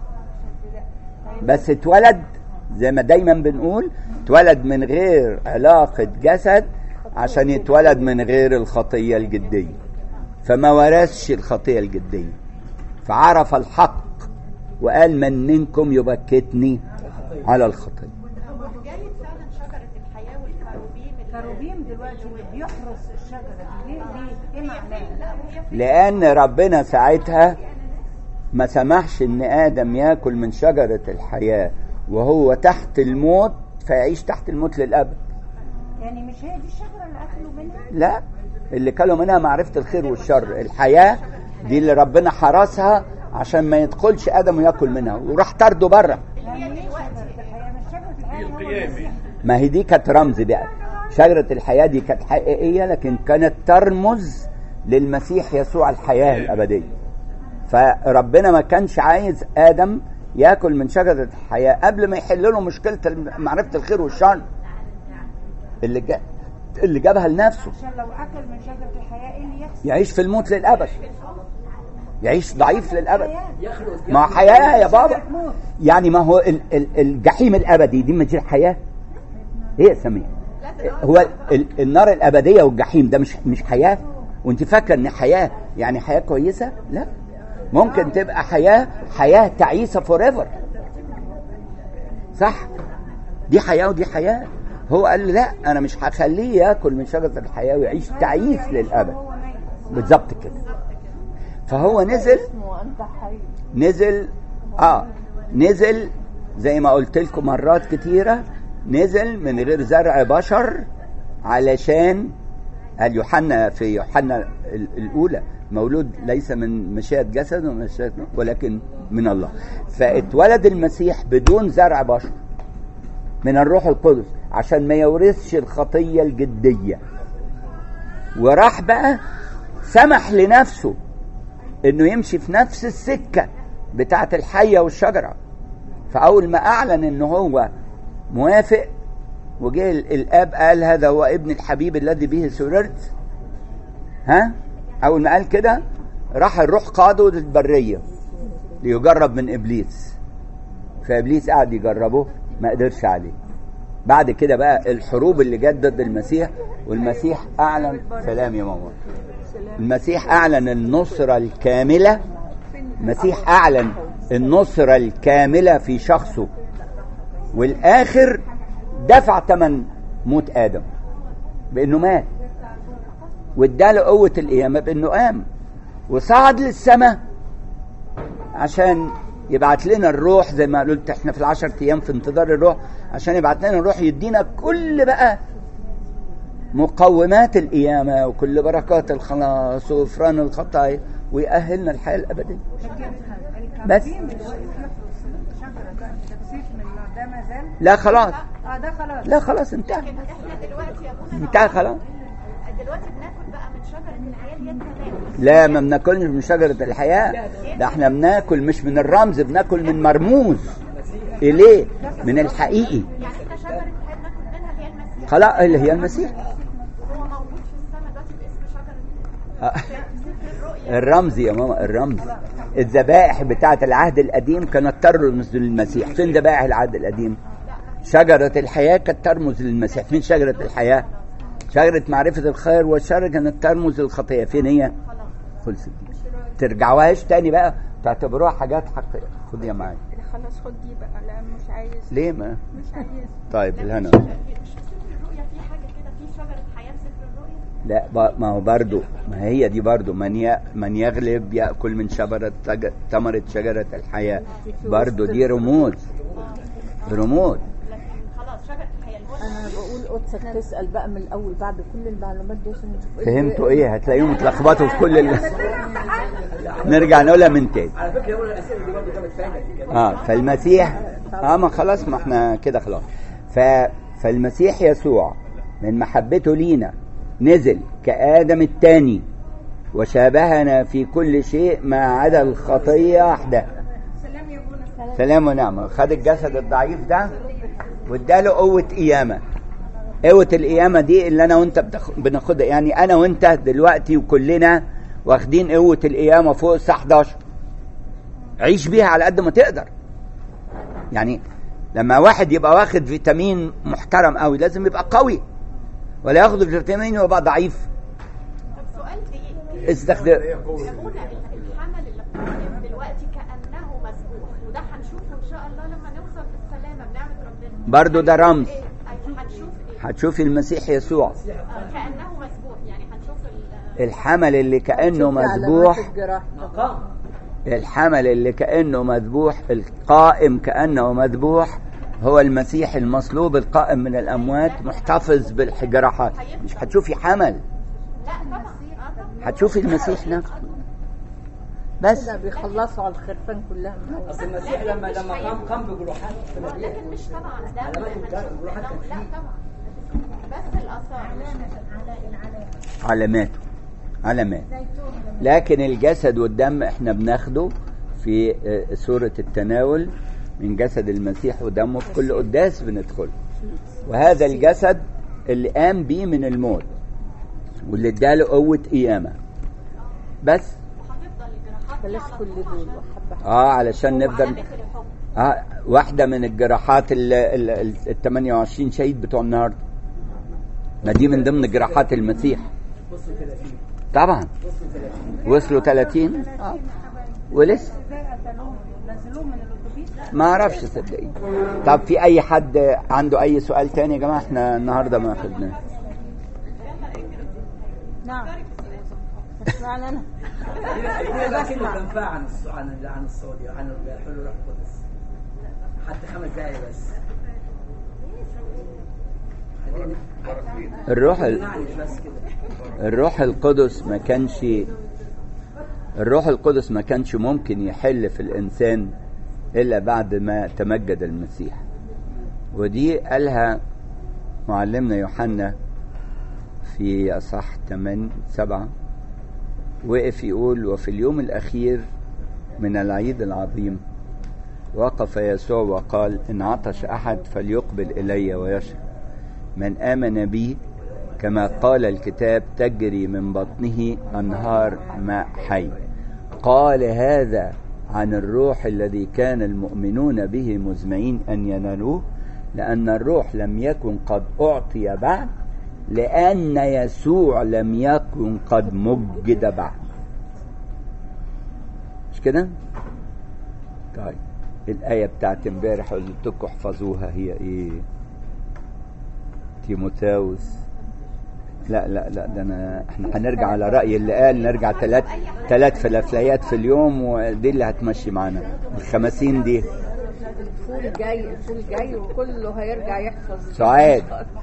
بس اتولد زي ما دايما بنقول اتولد من غير علاقة جسد عشان يتولد من غير الخطية الجدية فما ورثش الخطية الجدية فعرف الحق وقال من منكم يبكتني على الخطية جاية فعلا شجرة الحياة والكروبيم اللي- كروبيم دلوقتي اللي بيحرس الشجره دي ليه ليه ايه معناها؟ لا وهي في لأن ربنا ساعتها ما سمحش إن آدم ياكل من شجرة الحياة وهو تحت الموت فيعيش تحت الموت للأبد يعني مش هي دي الشجره اللي اكلوا منها؟ لا اللي كلوا منها معرفة الخير والشر الحياة دي اللي ربنا حرسها عشان ما يدخلش آدم وياكل منها وراح طرده بره يعني ايه شجره الحياه؟ مش شجره الحياه اللي هو القيامة. المسيح. ما هي دي كانت رمز بقى شجرة الحياة دي كانت حقيقية لكن كانت ترمز للمسيح يسوع الحياة الأبدية فربنا ما كانش عايز آدم ياكل من شجرة الحياة قبل ما يحل له مشكلة معرفة الخير والشر اللي جا اللي جابها لنفسه عشان لو اكل من شجره الحياه ايه اللي يحصل؟ يعيش في الموت للأبد يعيش ضعيف للأبد يخلق ما هو حياة يا بابا شجرة موت. يعني ما هو ال- ال- الجحيم الأبدي دي مش حياة ايه يا سمير هو ال- النار الأبدية والجحيم ده مش مش حياة وانت فاكرة ان حياة يعني حياة كويسة لا ممكن تبقى حياة حياة تعيسة فور ايفر صح دي حياة ودي حياة هو قال لا انا مش هخليه ياكل من شجرة الحياة ويعيش تعيس للأبد هو ميت بالظبط كده فهو نزل نزل اه نزل زي ما قلت لكم مرات كتيرة نزل من غير زرع بشر علشان قال يوحنا في يوحنا ال- الأولى مولود ليس من مشيئة جسد ومشيئة ولكن من الله فاتولد المسيح بدون زرع بشر من الروح القدس عشان ما يورثش الخطية الجدية وراح بقى سمح لنفسه انه يمشي في نفس السكة بتاعت الحية والشجرة فأول ما أعلن إن هو موافق وجه ال- الآب قال هذا هو ابن الحبيب الذي به سررت ها أول ما قال كده راح الروح قاده للبرية ليجرب من إبليس فإبليس قعد يجربه ما قدرش عليه بعد كده بقى الحروب اللي جت ضد المسيح والمسيح أعلن سلام يا ماما المسيح أعلن النصرة الكاملة المسيح أعلن النصرة الكاملة في شخصه والآخر دفع ثمن موت آدم بأنه مات واداله قوة القيامة بأنه قام وصعد للسماء عشان يبعت لنا الروح زي ما قلت احنا في العشر ايام في انتظار الروح عشان يبعت لنا الروح يدينا كل بقى مقومات القيامة وكل بركات الخلاص وغفران الخطايا ويأهلنا الحياة الأبدية بس الكريم اللي هو شجرة ده تكسيف من ده ما زال لا خلاص اه ده خلاص لا خلاص انتهى لكن احنا دلوقتي يا ابونا انتهى خلاص دلوقتي بناكل بقى من شجره الحياه اللي هي التناول لا ما بناكلش من شجرة الحياة ده احنا بناكل مش من الرمز بناكل من مرموز إليه من الحقيقي يعني احنا شجره الحياه بناكل منها اللي هي المسيح خلاص اللي هي المسيح هو موجود في السماء دلوقتي باسم شجره آه. سفر الرؤيا الرمز يا ماما الرمز الذبائح بتاعة العهد القديم كانت ترمز للمسيح فين ذبائح العهد القديم شجرة الحياة كانت ترمز للمسيح فين شجرة الحياة شجرة معرفة الخير والشر كانت ترمز للخطية فين هي خلصت ترجعوهاش تاني بقى تعتبروها حاجات حقيقية خديها معايا خلاص خد دي بقى لا مش عايز ليه ما مش عايز طيب الهنا مش في سفر الرؤيا في حاجه كده في شجره حياه في سفر الرؤيا لا ب- ما هو برضو ما هي دي برضو من ي... من يغلب يأكل من شجرة تج- ثمرة شجرة الحياة برضو دي رموز رموز لكن خلاص شجره الحياه اللي هو انا بقول قدسك تسال بقى من الاول بعد كل المعلومات دي عشان نشوف إيه فهمتوا ايه هتلاقيهم اتلخبطوا في كل ال... نرجع نقولها من تاني على فكره يقول الاسئله دي برضه جابت فايده في الجواب. اه فالمسيح اه ما خلاص ما احنا كده خلاص ف... فالمسيح يسوع من محبته لينا نزل كآدم الثاني وشابهنا في كل شيء ما عدا الخطية وحدها سلام يا ابونا سلام ونعمة خد الجسد الضعيف ده واداله قوة قيامة قوة القيامة دي اللي أنا وأنت بتاخ- بناخدها يعني أنا وأنت دلوقتي وكلنا واخدين قوة القيامة فوق الساعة 11 عيش بيها على قد ما تقدر يعني لما واحد يبقى واخد فيتامين محترم قوي لازم يبقى قوي ولا ياخد الفيتامين ويبقى ضعيف طب سؤال دقيق استخدم يا ابونا الحمل اللي بنتكلم دلوقتي كانه مسبوح وده هنشوفه ان شاء الله لما نوصل بالسلامه بنعمه ربنا برضو ده رمز. إيه؟ أيوة، هنشوف ايه هتشوفي المسيح يسوع آه، كانه مسبوح يعني هنشوف ال- الحمل اللي كأنه شوفي علامات مذبوح الجراح مقام الحمل اللي كأنه مذبوح القائم كأنه مذبوح هو المسيح المصلوب القائم من الأموات محتفظ بالجراحات مش هتشوفي حمل لا طبعا اه طبعا هتشوفي المسيح نفسه بس كده بيخلصوا على الخرفان كلها من أول. اصل المسيح لما لما قام قام بجروحات لكن مش طبعا ده علامات الجرح والجروحات كانت لا فيه. طبعا بس الاثار علاماته علامات لكن الجسد والدم احنا بناخده في آه، سورة التناول من جسد المسيح ودمه في كل قداس بندخله وهذا الجسد اللي قام بيه من الموت واللي اداله قوة قيامة بس وهتفضل الجراحات دي بلاش على كل طول دول عشان وحبة اه علشان نفضل علامة الحب آه واحدة من الجراحات ال ال- ال ال 28 شهيد بتوع النهارده ما دي من ضمن جراحات المسيح بصوا 30 طبعا وصلوا 30 وصلوا 30 اه ولسه ازاي قتلوهم نزلوهم من الاتوبيس ما اعرفش صدقني طب في اي حد عنده اي سؤال تاني يا جماعه احنا النهارده ما خدناه نعم بس معنى انا كده بقى كلمة تنفع عن الص- عن ال- عن الصوت عن حلول روح القدس حتى خمس دقايق بس الروح ال... نعنش بس كده الروح القدس ما كانش الروح القدس ما كانش ممكن يحل في الإنسان إلا بعد ما تمجد المسيح ودي قالها معلمنا يوحنا في أصح 8 7 وقف يقول وفي اليوم الأخير من العيد العظيم وقف يسوع وقال إن عطش أحد فليقبل إلي ويشرب من آمن بي كما قال الكتاب تجري من بطنه أنهار ماء حي قال هذا عن الروح الذي كان المؤمنون به مزمعين أن ينالوه لأن الروح لم يكن قد أعطي بعد لأن يسوع لم يكن قد مجد بعد مش كده؟ طيب الآية بتاعت امبارح قلت لكم احفظوها هي إيه؟ تيموتاوس لا لا لا ده انا احنا هنرجع على رأي اللي قال نرجع ثلاث ثلاث فلافليات في اليوم ودي اللي هتمشي معانا الخمسين دي الفول جاي الفول جاي وكله هيرجع يحفظ سعاد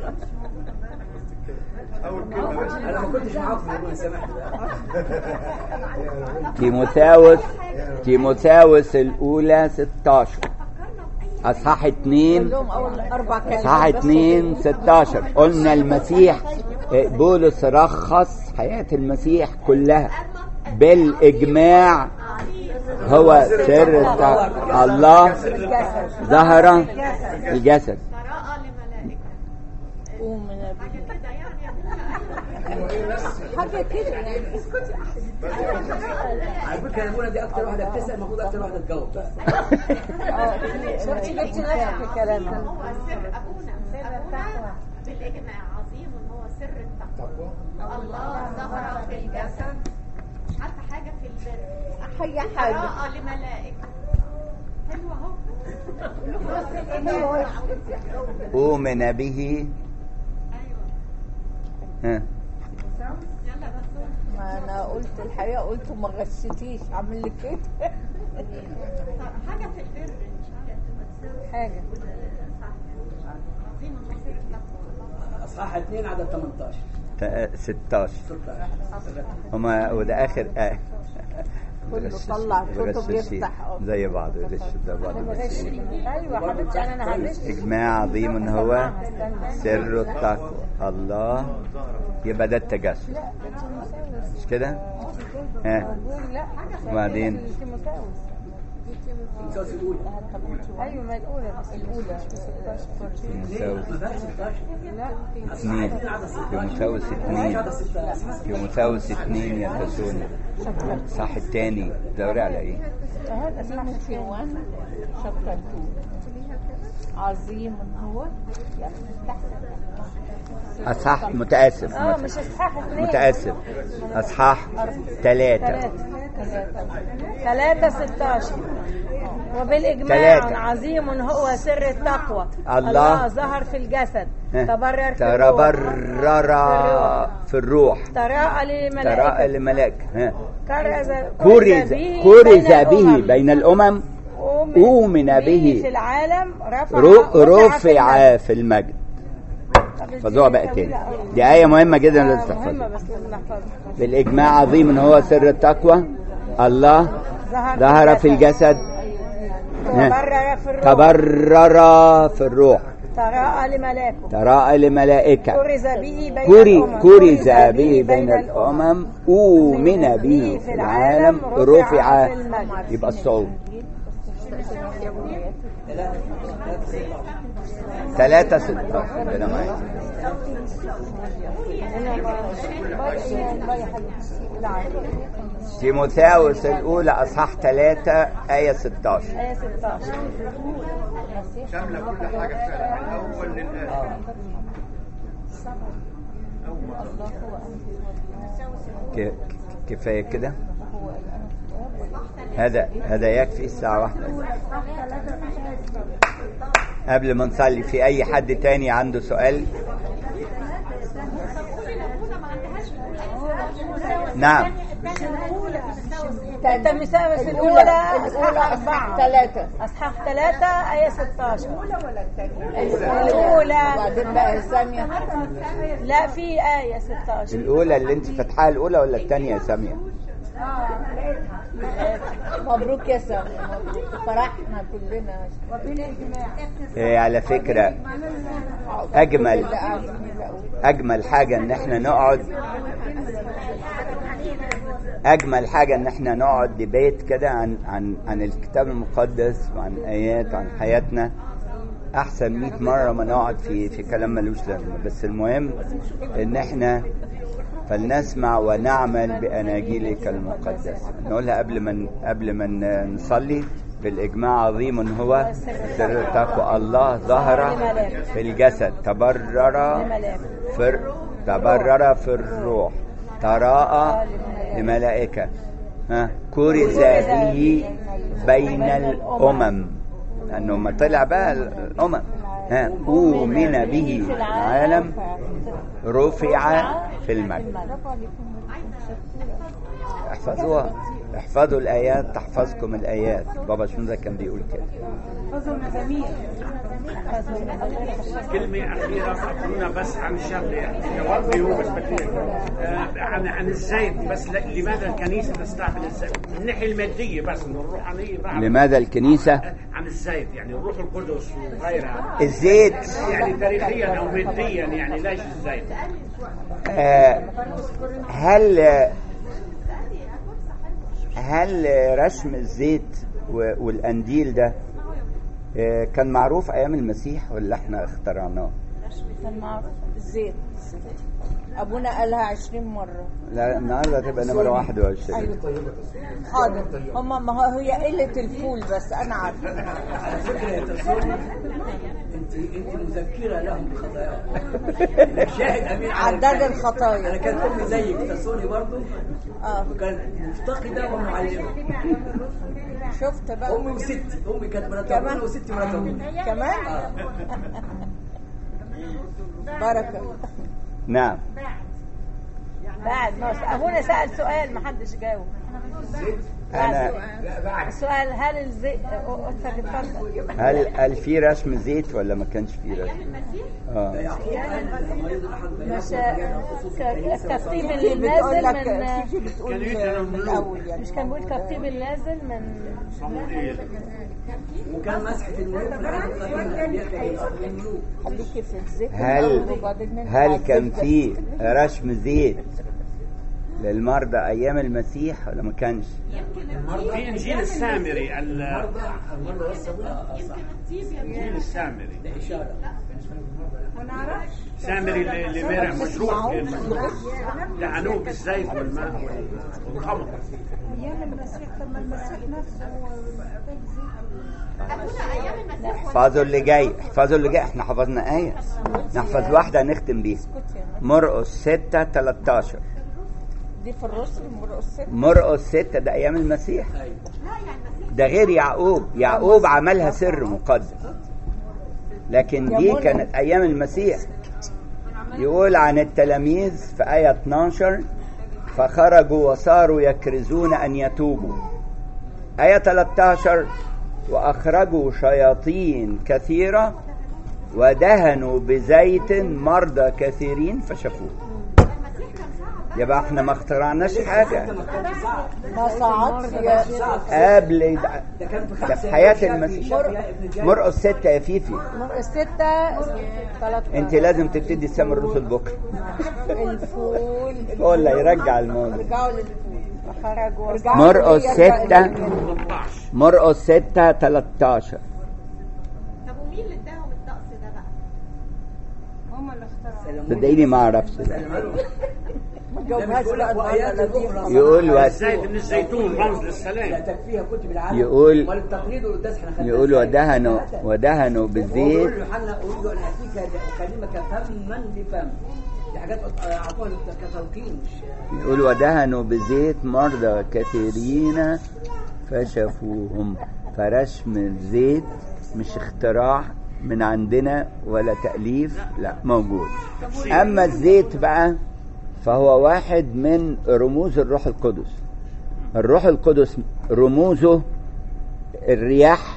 انا ما كنتش معاكم يا سامحني تيموثاوس تيموثاوس الأولى 16 أصحاح 2 كلهم اول اربع كلمات اصحاح بس 2 16 قلنا المسيح بولس رخص حياة المسيح كلها بالإجماع هو سر الت- الله ظهر الجسد براءة لملائكة قوم من حاجة كده يعني حاجه كده يعني على فكره يا منى دي اكتر واحده بتسال المفروض اكتر واحده تجاوب شفتي جبتي نفسك في كلامها هو سر أبونا أبونا بالإجماع عظيم هو سر التقوى الله ظهر في الجسد مش عارفة حاجة في البر هي حاجه براءة لملائكة حلوة اهو أؤمن به ايوه ها يلا بس ما انا قلت الحقيقه قلت وما غشتيش اعمل لك كده حاجة في البر مش عارفة حاجه عظيم هو سر التقوى اصحاح 2 عدد 18 تا- 16 16 هما وده آخر آية كله بغشش- طلع كتب بغششين. يفتح اه زي بعض غش ده بعض بس. ايوه حبيبتي يعني انا هغش إجماع عظيم هو سر التقوى الله يبقى ده التجسد مش كده؟ ها لا وبعدين تمثال الاولى ايوه ما الاولى بس الاولى تيموثاوس ما فيهاش 16 لا اثنين تيموثاوس اثنين عدد 16 تيموثاوس اثنين يا تسوني صح التاني دوري على ايه؟ هذا تيموثي 1 شابتر 2 عظيم هو يعني تحت اصحاح متاسف اه مش اصحاح اثنين متاسف اصحاح ثلاثة ثلاثة 16 وبالإجماع ثلاثة. عظيم هو سر التقوى الله. الله ظهر في الجسد ها. تبرر في الروح تبرر في الروح تراءى تراءى للملائكة لملاك ها كرز كرز به كرز بين به الأمم. بين الامم أؤمن به. في العالم رفع رو- رفع في رفع المجد. في المجد طب إزاي فزوها بقى طويلة تاني أوي؟ دي آية مهمة جدا آه، لازم مهمة تحفظها بس لازم نحفظها بالإجماع عظيم إن هو سر التقوى الله ظهر ظهر في الجسد تبرر في الروح تبرر في الروح تراءى لملاكه تراءى لملائكة كرز به بين كري الأمم كرز به بين الأمم أؤمن به في العالم رفع في المجد يبقى الصعود ثلاثة ستة ربنا معاك تيموثاوس الأولى أصحاح ثلاثة آية 16 آية 16 شامله كل حاجه فعلا من اول للاخر ك- كفاية كده هذا هذا يكفي الساعة واحدة قبل ما نصلي في أي حد تاني عنده سؤال نعم تمثال الأولى أصحاح أصحاح أربعة ثلاثة أصحاح ثلاثة آية 16 الأولى الأولى وبعدين بقى الثانية لا في آية 16 الأولى اللي أنت فاتحاها الأولى ولا الثانية يا سامية؟ اه لقيتها مبروك يا سامي مبروك فرحنا كلنا وبالاجماع إيه على فكرة أجمل أجمل حاجة إن إحنا نقعد أجمل حاجة إن إحنا نقعد ديبيت كده عن عن عن الكتاب المقدس وعن آيات وعن حياتنا أحسن 100 مرة ما نقعد في في كلام ملوش لازمة بس المهم إن إحنا فلنسمع ونعمل بأناجيلك المقدسة نقولها قبل ما قبل ما نصلي بالإجماع عظيم هو سر تقوى الله ظهر في الجسد تبرر في تبرر في الروح تراءى لملائكة ها كرز به بين الأمم لأنه ما طلع بقى الأمم ها أؤمن به العالم رفع في المجد احفظوها احفظوا الآيات تحفظكم الآيات بابا شنودة كان بيقول كده حفظوا المزامير كلمة أخيرة أخبرونا بس عن شغلة جوابي هو بس بدي آه، عن عن الزيت بس ل- لماذا الكنيسة تستعمل الزيت؟ من الناحية المادية بس إنه الروحانية بعد لماذا الكنيسة عن الزيت يعني الروح القدس وغيرها الزيت يعني تاريخيا أو ماديا يعني ليش الزيت؟ آه، هل هل رسم الزيت و- والقنديل ده آه، كان معروف ايام المسيح ولا احنا اخترعناه؟ كان معروف الزيت ابونا قالها 20 مره لا النهارده تبقى نمره 21 ايوه حاضر هما ما هو هي قله الفول بس انا عارفه على فكره يا تسوني انت انت مذكره لهم بخطاياهم شاهد امين على عداد الكلام. الخطايا. انا كانت امي زيك تسوني برضو اه وكانت مفتقده ومعلمه شفت بقى امي وستي امي كانت مرات كمان؟ ابونا وستي مرات ابونا كمان آه. بركه نعم بعد ما ابونا سال سؤال ما حدش جاوب انا السؤال هل الزيت اتفضل هل هل في رسم زيت ولا ما كانش في رسم؟ اه يعقوب قال لتميز احد مش بينهم كالطيب اللي اللي نازل كانوا من يدعوا من الملوك. الاول يعني مش كان بيقول كالطيب النازل من صموئيل وكان مسحه الملوك في العهد القديم الانبياء كانوا يصلوا الملوك خليكي في الزيت هل الأول وبعدين نرجع هل كان الزبدة. في رسم زيت للمرضى ايام المسيح ولا ما كانش؟ في إنجيل السامري ال- المرضى بس ابونا إنجيل السامري ده اشاره ما نعرفش سامري اللي اللي مرع مجروح كان مجروح لعنوه بالزيت والماء والخمر ايام المسيح طب ما المسيح نفسه هو محتاج زيت أبونا أيام المسيح احفظوا اللي جاي احفظوا اللي جاي احنا حفظنا آية نحفظ واحدة نختم بيها مرقس 6 13 دي في الرسل مرقس ست مرقس 6 ده أيام المسيح ده غير يعقوب يعقوب عملها سر مقدس لكن دي كانت أيام المسيح يقول عن التلاميذ في آية 12 فخرجوا وصاروا يكرزون أن يتوبوا آية 13 وأخرجوا شياطين كثيرة ودهنوا بزيت مرضى كثيرين فشفوه يبقى احنا ما اخترعناش حاجة ما صعدش يا قبل ده كان في ده خمسه في حياة شاب- المسيح شاب يا ابن جاي. مرقس ستة يا فيفي مرقس ستة 13 انت لازم تبتدي تسمي الرسل بكرة الفول ولا يرجع الموضوع رجعوا للفول خرجوا مرقس ستة مرقس ستة 13 طب ومين اللي اداهم الطقس ده بقى؟ هم اللي اخترعوا صدقيني ما اعرفش ده. ما ده جاوبهاش بتقول بقى لك وآيات النهارده أخرى يقول و... الزيت من الزيتون رمز لا للسلام تكفيها كتب العالم يقول- امال التقليد والقداس احنا خدناه يقول إزاي؟ ودهنوا ثلاثة. ودهنوا بالزيت ويقول يوحنا اريد ان اتيك اكلمك فما بفم دي حاجات اعطوها كتلقين مش يقول ودهنوا بزيت مرضى كثيرين فشفوهم فرسم الزيت مش اختراع من عندنا ولا تأليف لا موجود أما الزيت بقى فهو واحد من رموز الروح القدس الروح القدس رموزه الرياح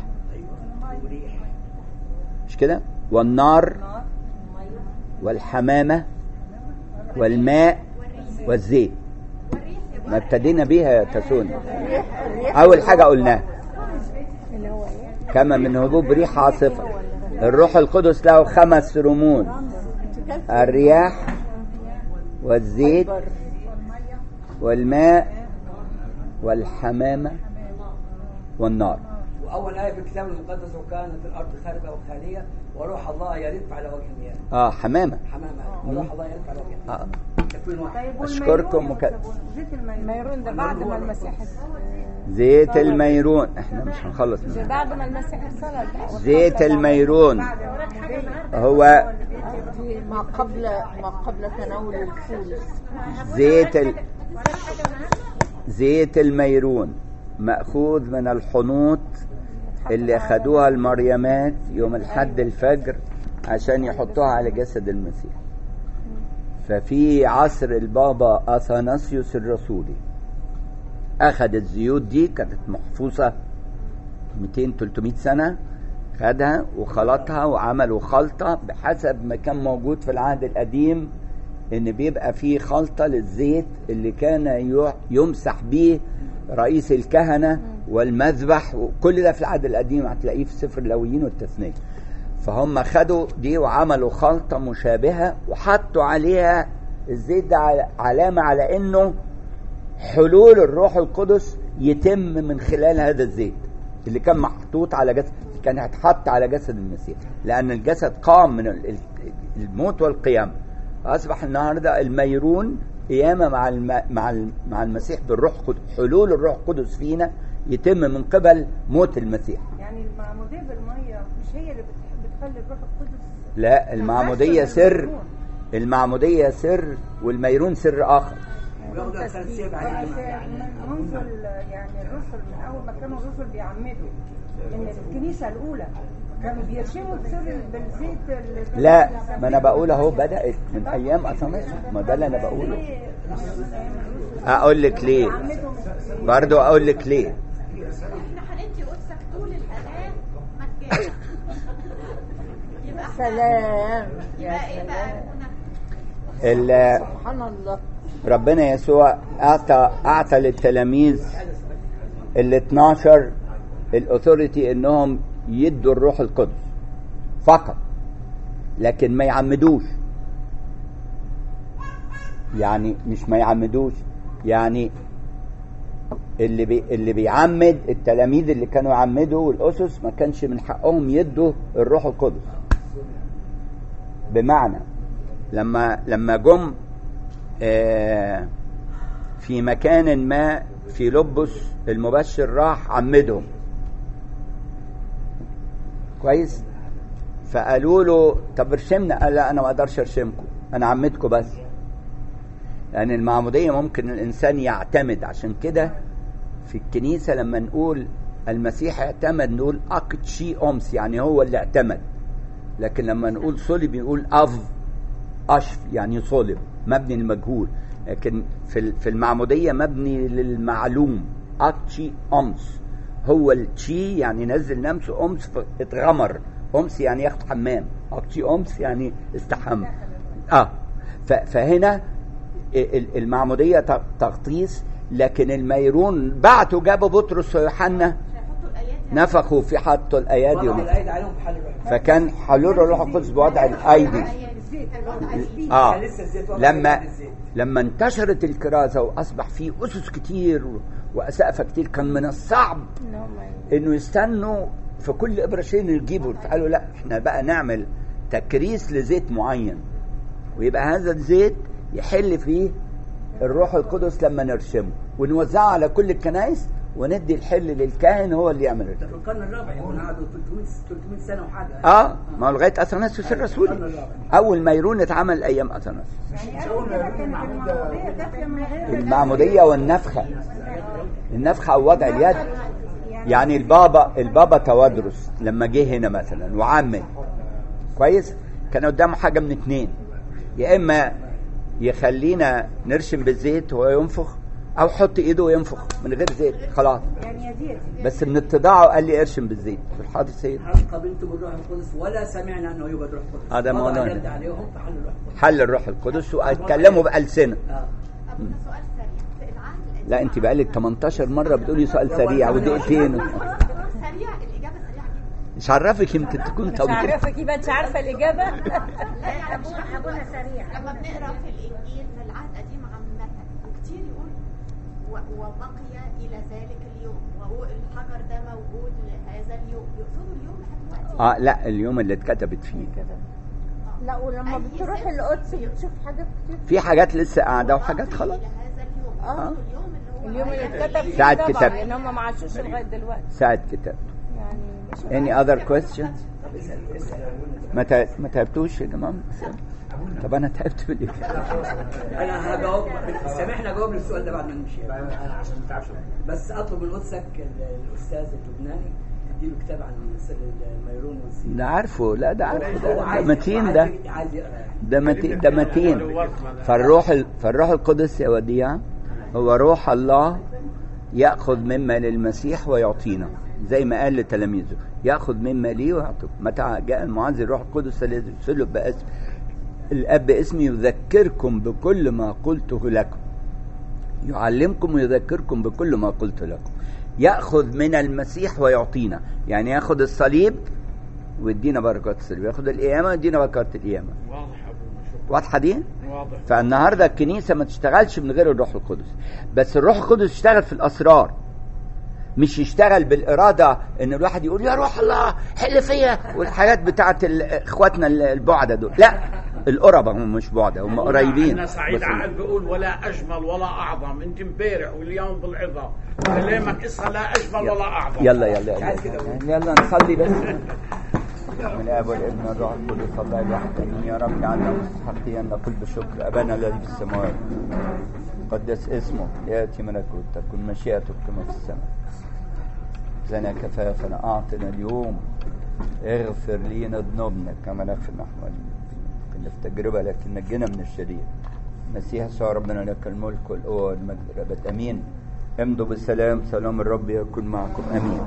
مش كده والنار والحمامة والماء والزيت ما ابتدينا بيها يا تسوني اول حاجه قلناها اللي هو ايه؟ كما من هبوب ريح عاصفه الروح القدس له خمس رموز الرياح والزيت والماء والحمامه والنار واول ايه في الكتاب المقدس وكانت الارض خاربه وخاليه وروح الله يرف على وجه المياه اه حمامه حمامه وروح الله يرف على وجه المياه آه. تكوين واحد طيب أشكركم والميرون وك- زيت الميرون ده بعد ما المسيح زيت الميرون احنا مش هنخلص ده منها. بعد ما المسيح صلى زيت الميرون هو في ما قبل ما قبل تناول الفول زيت ال... زيت الميرون مأخوذ من الحنوط اللي خدوها المريمات يوم الحد الفجر عشان يحطوها على جسد المسيح ففي عصر البابا أثناسيوس الرسولي أخذ الزيوت دي كانت محفوظة 200 300 سنة خدها وخلطها وعملوا خلطة بحسب ما كان موجود في العهد القديم ان بيبقى فيه خلطة للزيت اللي كان يو- يمسح بيه رئيس الكهنة والمذبح وكل ده في العهد القديم هتلاقيه في سفر اللاويين والتثنية فهم خدوا دي وعملوا خلطة مشابهة وحطوا عليها الزيت ده على- علامة على انه حلول الروح القدس يتم من خلال هذا الزيت اللي كان محطوط على جسد كان هيتحط على جسد المسيح لان الجسد قام من ال- ال- الموت والقيامه اصبح النهارده الميرون قيامه مع الم... مع ال... مع المسيح بالروح القدس حلول الروح القدس فينا يتم من قبل موت المسيح يعني المعمودية بالمية مش هي اللي بت- بتخلي الروح القدس لا المعموديه سر المعموديه سر والميرون سر اخر وياخدوا الثلاث بعد الجماعه منذ ال- يعني الرسل من اول ما كانوا الرسل بيعمدوا ان الكنيسه الاولى كانوا بيرشموا بسر بالزيت ال- لا ما انا بقول اهو بدات من ايام اثناسيوس ما ده اللي انا بقوله اقول لك ليه برضو اقول لك ليه احنا هندي قدسك طول الأذان ما تجاش يبقى احنا سلام يبقى ايه بقى هنا ال- سبحان الله ربنا يسوع اعطى اعطى للتلاميذ ال 12 الاثوريتي انهم يدوا الروح القدس فقط لكن ما يعمدوش يعني مش ما يعمدوش يعني اللي بي اللي بيعمد التلاميذ اللي كانوا يعمدوا والاسس ما كانش من حقهم يدوا الروح القدس بمعنى لما لما جم آه، في مكان ما في لبس المبشر راح عمدهم كويس فقالوا له طب ارشمنا قال لا انا ما اقدرش ارشمكم انا عمدكم بس لان المعموديه ممكن الانسان يعتمد عشان كده في الكنيسه لما نقول المسيح اعتمد نقول اكتشي اومس يعني هو اللي اعتمد لكن لما نقول صلب بنقول اف أشف يعني صلب مبني المجهول لكن في ال- في المعمودية مبني للمعلوم أكتشي أمس هو التشي يعني نزل نفسه أمس ف- اتغمر أمس يعني ياخد حمام أكتشي أمس يعني استحمى اه ف- فهنا ال- ال- المعمودية ت- تغطيس لكن الميرون بعتوا جابوا بطرس ويوحنا هيحطوا الآيات نفخوا في حطوا الأيادي وضع ومت- الايدي عليهم في حل الروح فكان حلول الروح القدس بوضع الأيدي الزيت الوضع الزيت اه كان لسه الزيت واضح لما بعد الزيت. لما انتشرت الكرازه واصبح في اسس كتير واسقفه كتير كان من الصعب انه يستنوا في كل ابرشين يجيبوا فقالوا لا احنا بقى نعمل تكريس لزيت معين ويبقى هذا الزيت يحل فيه الروح القدس لما نرشمه ونوزعه على كل الكنائس وندي الحل للكاهن هو اللي يعمل ده الرشم. في القرن الرابع يكون قعدوا 300 300 سنه وحاجه اه ما هو لغايه اثناسيوس الرسولي اول ما يرون اتعمل ايام اثناسيوس يعني قبل كده كانت المعمودية داخلة من غير المعمودية والنفخة النفخة أو وضع اليد يعني البابا البابا توادرس لما جه هنا مثلا وعمل كويس كان قدامه حاجة من اتنين يا إما يخلينا نرشم بالزيت وهو ينفخ أو حط إيده وينفخ من غير زيت خلاص يعني يا زيت بس من اتضاعه قال لي ارشم بالزيت في الحاضر سيد هل قبلتم الروح القدس ولا سمعنا انه يوجد روح قدس هذا وضع موضوعنا. اليد عليهم فحل الروح القدس حل الروح القدس واتكلموا بألسنة آه. أبونا سؤال سريع في العهد القديم لا انت بقالك 18 مره بتقولي سؤال سريع ودقيقتين سريع الاجابه سريعه جدا مش عرفك يمكن تكون مش طويله عارفه يبقى انت عارفه الاجابه لا يعني مش ابونا سريع لما بنقرا في الانجيل في العهد القديم عامه وكتير يقول و- وبقي الى ذلك اليوم وهو الحجر ده موجود لهذا اليوم يقصدوا اليوم لحد دلوقتي اه لا اليوم اللي اتكتبت فيه لا ولما بتروح القدس بتشوف حاجات كتير في حاجات لسه قاعده وحاجات خلاص هذا اليوم اه اليوم اللي اتكتب فيه ساعة طبعا كتاب. لان هم ما عاشوش لغايه دلوقتي ساعه كتاب يعني any other question ما تا- ما تعبتوش يا جماعه طب انا تعبت في الايه انا هجاوب سامحني اجاوب للسؤال ده بعد ما نمشي عشان ما تعبش بس اطلب من قدسك ال- الاستاذ اللبناني اديله كتاب عن سر الميرون والسين ده عارفه لا ده عارفه هو ده, ده عايز- متين ده عايز- عايز يقرا ده متين ده متين فالروح ال- فالروح القدس يا وديع هو روح الله ياخذ مما للمسيح ويعطينا زي ما قال لتلاميذه ياخذ مما لي ويعطيكم متى جاء المعزي الروح القدس الذي يرسله باسم الاب باسمي يذكركم بكل ما قلته لكم يعلمكم ويذكركم بكل ما قلت لكم ياخذ من المسيح ويعطينا يعني ياخذ الصليب ويدينا بركات الصليب ياخذ القيامه ويدينا بركات القيامه واضح ابونا شكرا واضحه دي واضح فالنهارده الكنيسه ما تشتغلش من غير الروح القدس بس الروح القدس يشتغل في الاسرار مش يشتغل بالاراده ان الواحد يقول يا روح الله حل فيا والحاجات بتاعت ال- اخواتنا ال- البعده دول لا القربة هم مش بعده هم قريبين انا سعيد بس- عقل بيقول ولا اجمل ولا اعظم انت امبارح واليوم بالعظه كلامك اسا لا اجمل ولا اعظم يلا يلا يلا يلا نصلي بس من الاب والابن والروح القدس الله الواحد امين يا رب اجعلنا مستحقين ان نقول بشكر ابانا الذي في السماوات قدس اسمه ياتي ملكوتك تكن مشيئتك كما في السماء زنا كفافنا اعطنا اليوم اغفر لينا ذنوبنا كما نغفر نحن كنا في تجربه لكن نجنا من الشرير مسيح يسوع ربنا لك الملك والقوه والمجد والابد امين امضوا بالسلام سلام الرب يكون معكم امين